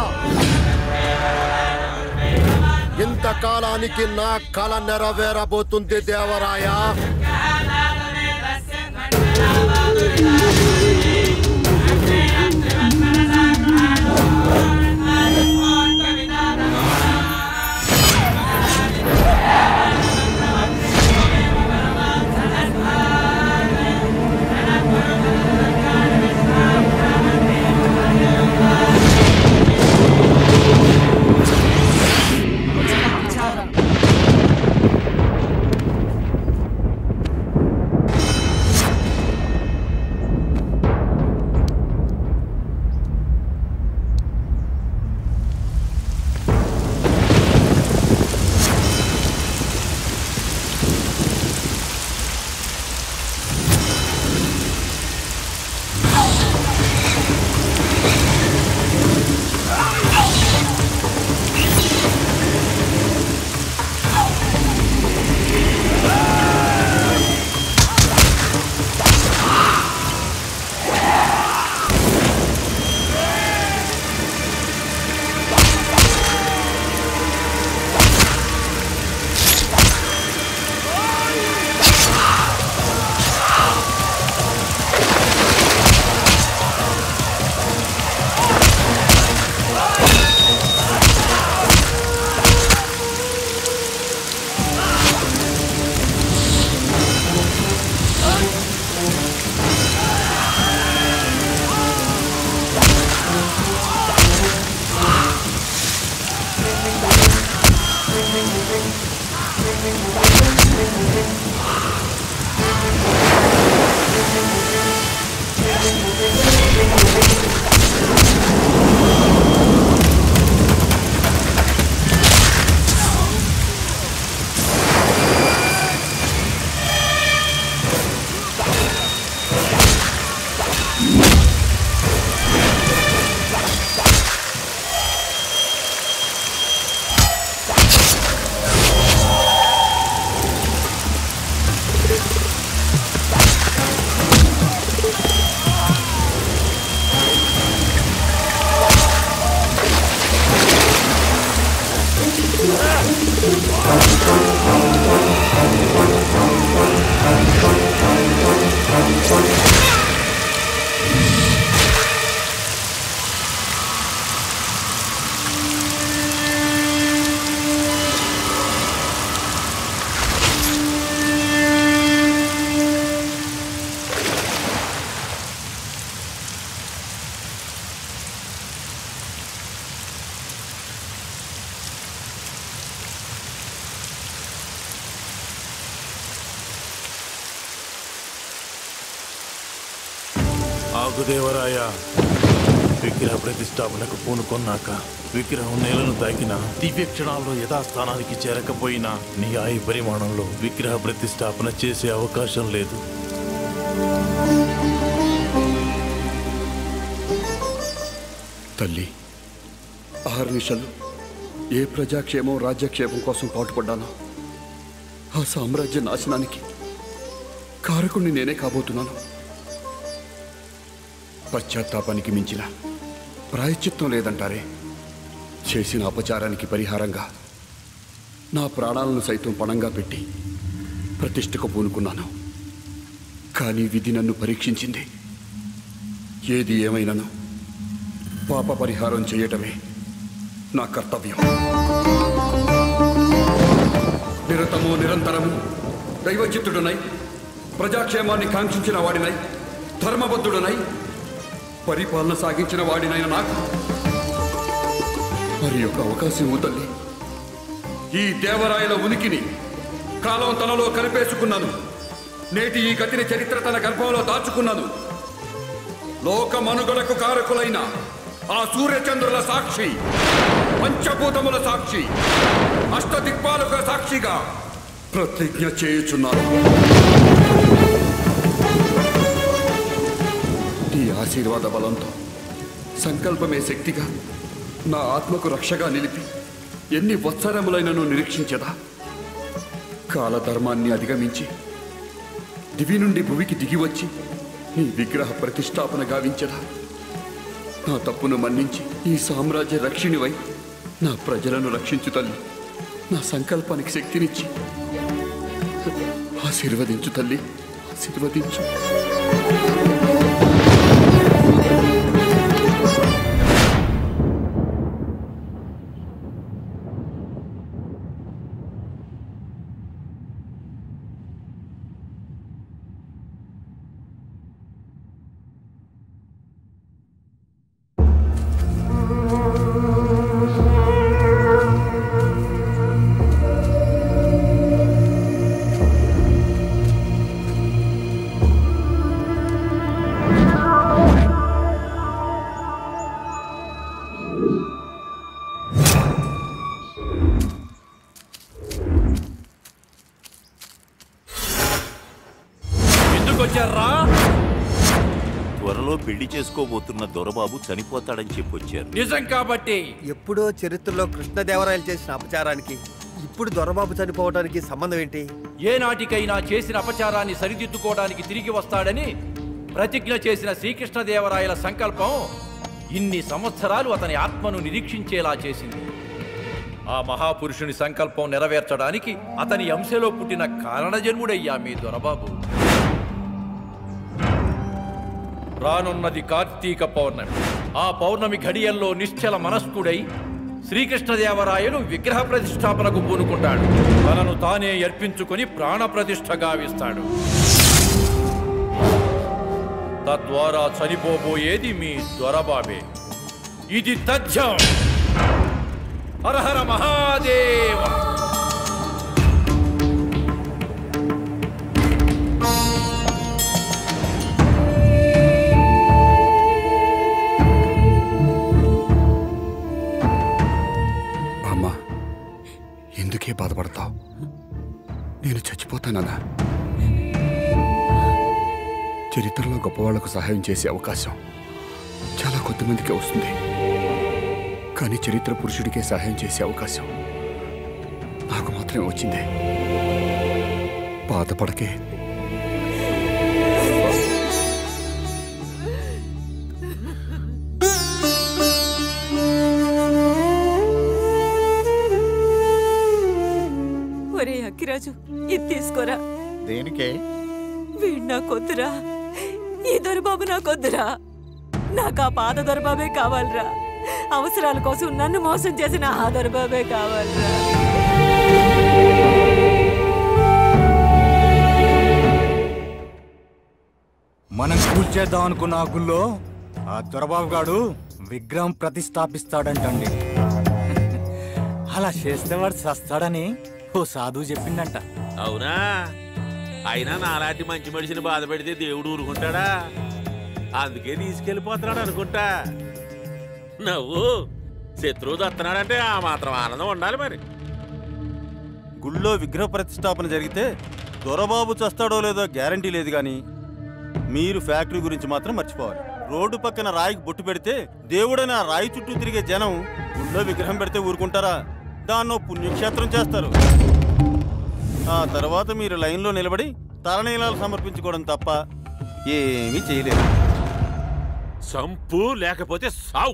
ఇంతకాలానికి నా కళ నెరవేరబోతుంది దేవరాయ ఆగుదేవరాయ విగ్రహ ప్రతిష్టాపనకు పూనుకొన్నాక విగ్రహం నేలను తాకిన దివ్య క్షణాల్లో యథాస్థానానికి చేరకపోయినా నీ ఆయు పరిమాణంలో విగ్రహ ప్రతిష్టాపన చేసే అవకాశం లేదు తల్లి ఆరు నిమిషాలు ఏ ప్రజాక్షేమం రాజ్యక్షేమం కోసం పాటుపడ్డానో ఆ సామ్రాజ్య నాశనానికి కారకుణ్ణి నేనే కాబోతున్నాను పశ్చాత్తాపానికి మించిన ప్రాయశ్చిత్తం లేదంటారే చేసిన అపచారానికి పరిహారంగా నా ప్రాణాలను సైతం పణంగా పెట్టి ప్రతిష్టకు పూనుకున్నాను కానీ విధి నన్ను పరీక్షించింది ఏది ఏమైనాను పాప పరిహారం చేయటమే నా కర్తవ్యం నిరతము నిరంతరము దైవచిత్తుడునై ప్రజాక్షేమాన్ని కాంక్షించిన వాడినై ధర్మబద్ధుడునై పరిపాలన సాగించిన వాడినైన నాకు మరి ఒక అవకాశం ఇవ్వు తల్లి ఈ దేవరాయల ఉనికిని కాలం తనలో కలిపేసుకున్నాను నేటి ఈ గతిని చరిత్ర తన గర్భంలో దాచుకున్నాను లోక మనుగడకు కారకులైన ఆ సూర్యచంద్రుల సాక్షి పంచభూతముల సాక్షి అష్టదిక్పాలుక సాక్షిగా ప్రతిజ్ఞ చేయుచున్నాను నీ ఆశీర్వాద బలంతో సంకల్పమే శక్తిగా నా ఆత్మకు రక్షగా నిలిపి ఎన్ని వత్సరములైనను నిరీక్షించదా కాలధర్మాన్ని అధిగమించి దివి నుండి భువికి దిగి వచ్చి నీ విగ్రహ ప్రతిష్టాపన గావించదా నా తప్పును మన్నించి ఈ సామ్రాజ్య రక్షిణివై నా ప్రజలను రక్షించు తల్లి నా సంకల్పానికి శక్తినిచ్చి ఆశీర్వదించు తల్లి ఆశీర్వదించు ఎందుకు వచ్చారా త్వరలో పెళ్లి చేసుకోబోతున్న దొరబాబు చనిపోతాడని చెప్పొచ్చారు నిజం కాబట్టి ఎప్పుడో చరిత్రలో కృష్ణదేవరాయలు చేసిన అపచారానికి ఇప్పుడు దొరబాబు చనిపోవడానికి సంబంధం ఏంటి ఏ నాటికైనా చేసిన అపచారాన్ని సరిదిద్దుకోవడానికి తిరిగి వస్తాడని ప్రతిజ్ఞ చేసిన శ్రీకృష్ణదేవరాయల సంకల్పం ఇన్ని సంవత్సరాలు అతని ఆత్మను నిరీక్షించేలా చేసింది ఆ మహాపురుషుని సంకల్పం నెరవేర్చడానికి అతని అంశలో పుట్టిన కారణజన్ముడయ్యా మీ దొరబాబు రానున్నది కార్తీక పౌర్ణమి ఆ పౌర్ణమి ఘడియల్లో నిశ్చల మనస్కుడై శ్రీకృష్ణదేవరాయలు విగ్రహ ప్రతిష్టాపనకు పూనుకుంటాడు తనను తానే అర్పించుకొని ప్రాణ ప్రతిష్ఠ గావిస్తాడు తద్వారా చనిపోబోయేది మీ దొరబాబే ఇది తథ్యం హరహర మహాదేవ అమ్మా ఎందుకే బాధపడతావు నేను చచ్చిపోతానన్నా చరిత్రలో గొప్పవాళ్లకు సహాయం చేసే అవకాశం చాలా కొద్దిమందికే వస్తుంది కానీ చరిత్ర పురుషుడికే సహాయం చేసే అవకాశం నాకు మాత్రమే వచ్చింది బాధపడకే ఒరే అక్కిరాజు ఇది తీసుకోరా దేనికే వీడు నాకొద్దురా ఈ దొరబాబు నాకొద్దురా నాకు ఆ పాత దొరబాబే కావాలిరా అవసరాల కోసం నన్ను మోసం చేసిన ఆ దొరబాబే కావాలిరా మనం కూల్చేద్దాం అనుకున్న ఆ గుళ్ళో ఆ దొరబాబు గాడు విగ్రహం ప్రతిష్టాపిస్తాడంటండి అలా చేస్తే వాడు సస్తాడని ఓ సాధువు చెప్పిందంట అవునా అయినా నాలాంటి మంచి మనిషిని బాధ పెడితే దేవుడు ఊరుకుంటాడా అందుకే తీసుకెళ్ళిపోతున్నాడు అనుకుంటా నువ్వు శత్రువు దత్తనాడంటే ఆ మాత్రం ఆనందం ఉండాలి మరి గుళ్ళో విగ్రహ ప్రతిష్టాపన జరిగితే దొరబాబు చస్తాడో లేదో గ్యారంటీ లేదు కానీ మీరు ఫ్యాక్టరీ గురించి మాత్రం మర్చిపోవాలి రోడ్డు పక్కన రాయికి బొట్టు పెడితే దేవుడని ఆ రాయి చుట్టూ తిరిగే జనం గుళ్ళో విగ్రహం పెడితే ఊరుకుంటారా దాన్నో పుణ్యక్షేత్రం చేస్తారు ఆ తర్వాత మీరు లైన్లో నిలబడి తలనీలాలు సమర్పించుకోవడం తప్ప ఏమీ చేయలేరు సంపు లేకపోతే సావు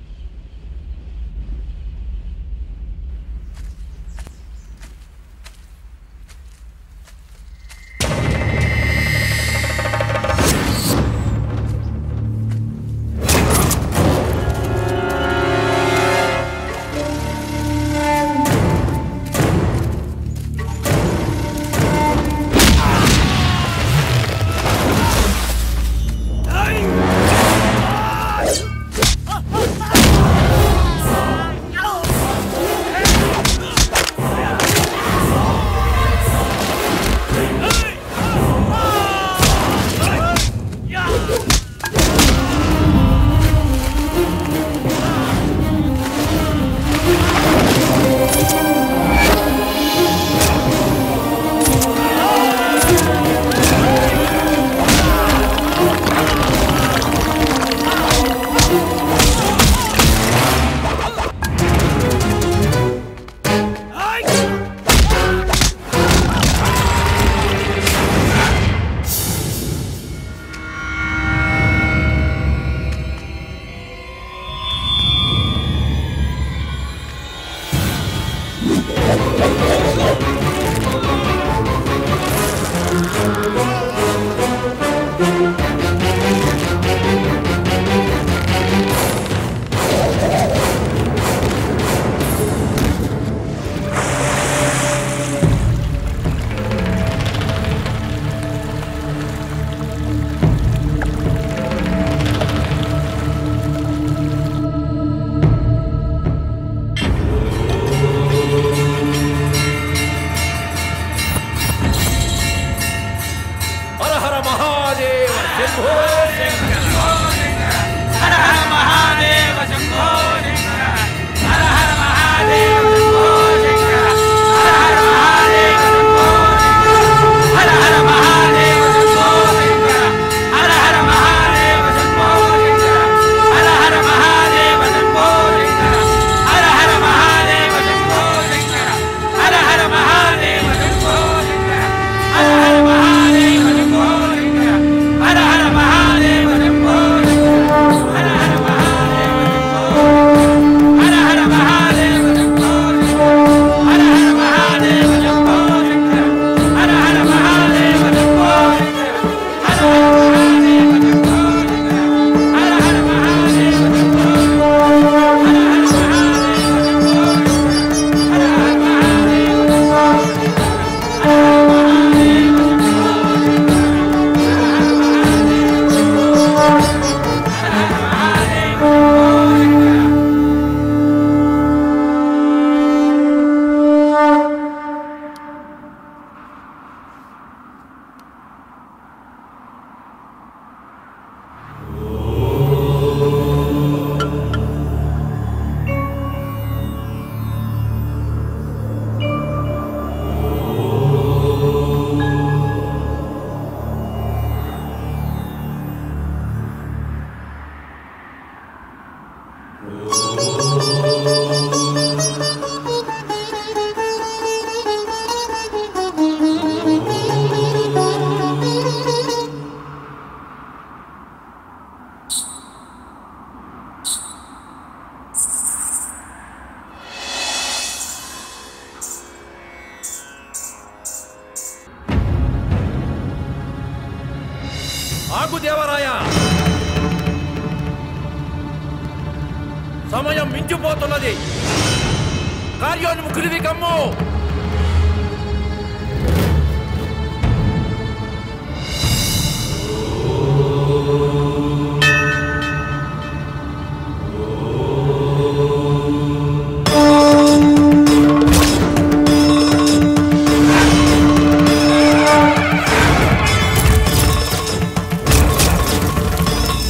హర హర మహాదేవ శంభో శంకర హర హర మహాదేవ శంభో శంకర హర హర మహాదేవ శంభో శంకర హర హర మహాదేవ శంభో శంకర హర హర మహాదేవ శంభో శంకర హర హర మహాదేవ శంభో శంకర హర హర మహాదేవ శంభో శంకర హర హర మహాదేవ శంభో శంకర హర హర మహాదేవ శంభో శంకర హర హర మహాదేవ శంభో శంకర హర హర మహాదేవ శంభో హర హర మహాదేవ శంభో శంకర హర హర మహాదేవ శంభో శంకర హర హర మహాదేవ శంభో శంకర హర హర మహాదేవ శంభో హర హర ఆగు దేవరాయ సమయం మించిపోతున్నది కార్యోన్ముఖులివి కమ్ము ఆ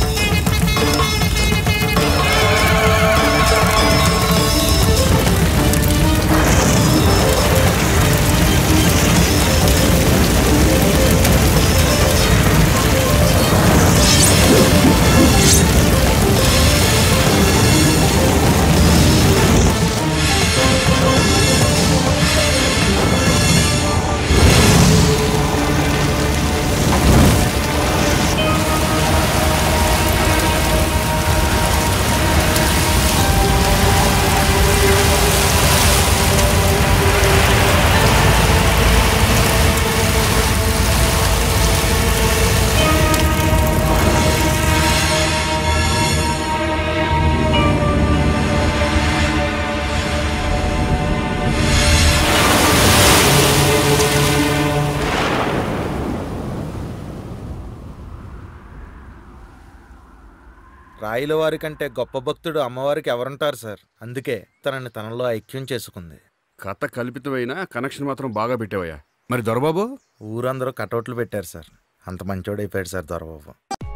రాయిల వారి కంటే గొప్ప భక్తుడు అమ్మవారికి ఎవరుంటారు సార్ అందుకే తనని తనలో ఐక్యం చేసుకుంది కథ కల్పితమైన కనెక్షన్ మాత్రం బాగా పెట్టావయ్యా మరి దొరబాబు ఊరందరూ కటౌట్లు పెట్టారు సార్ అంత మంచోడైపోయాడు సార్ దొరబాబు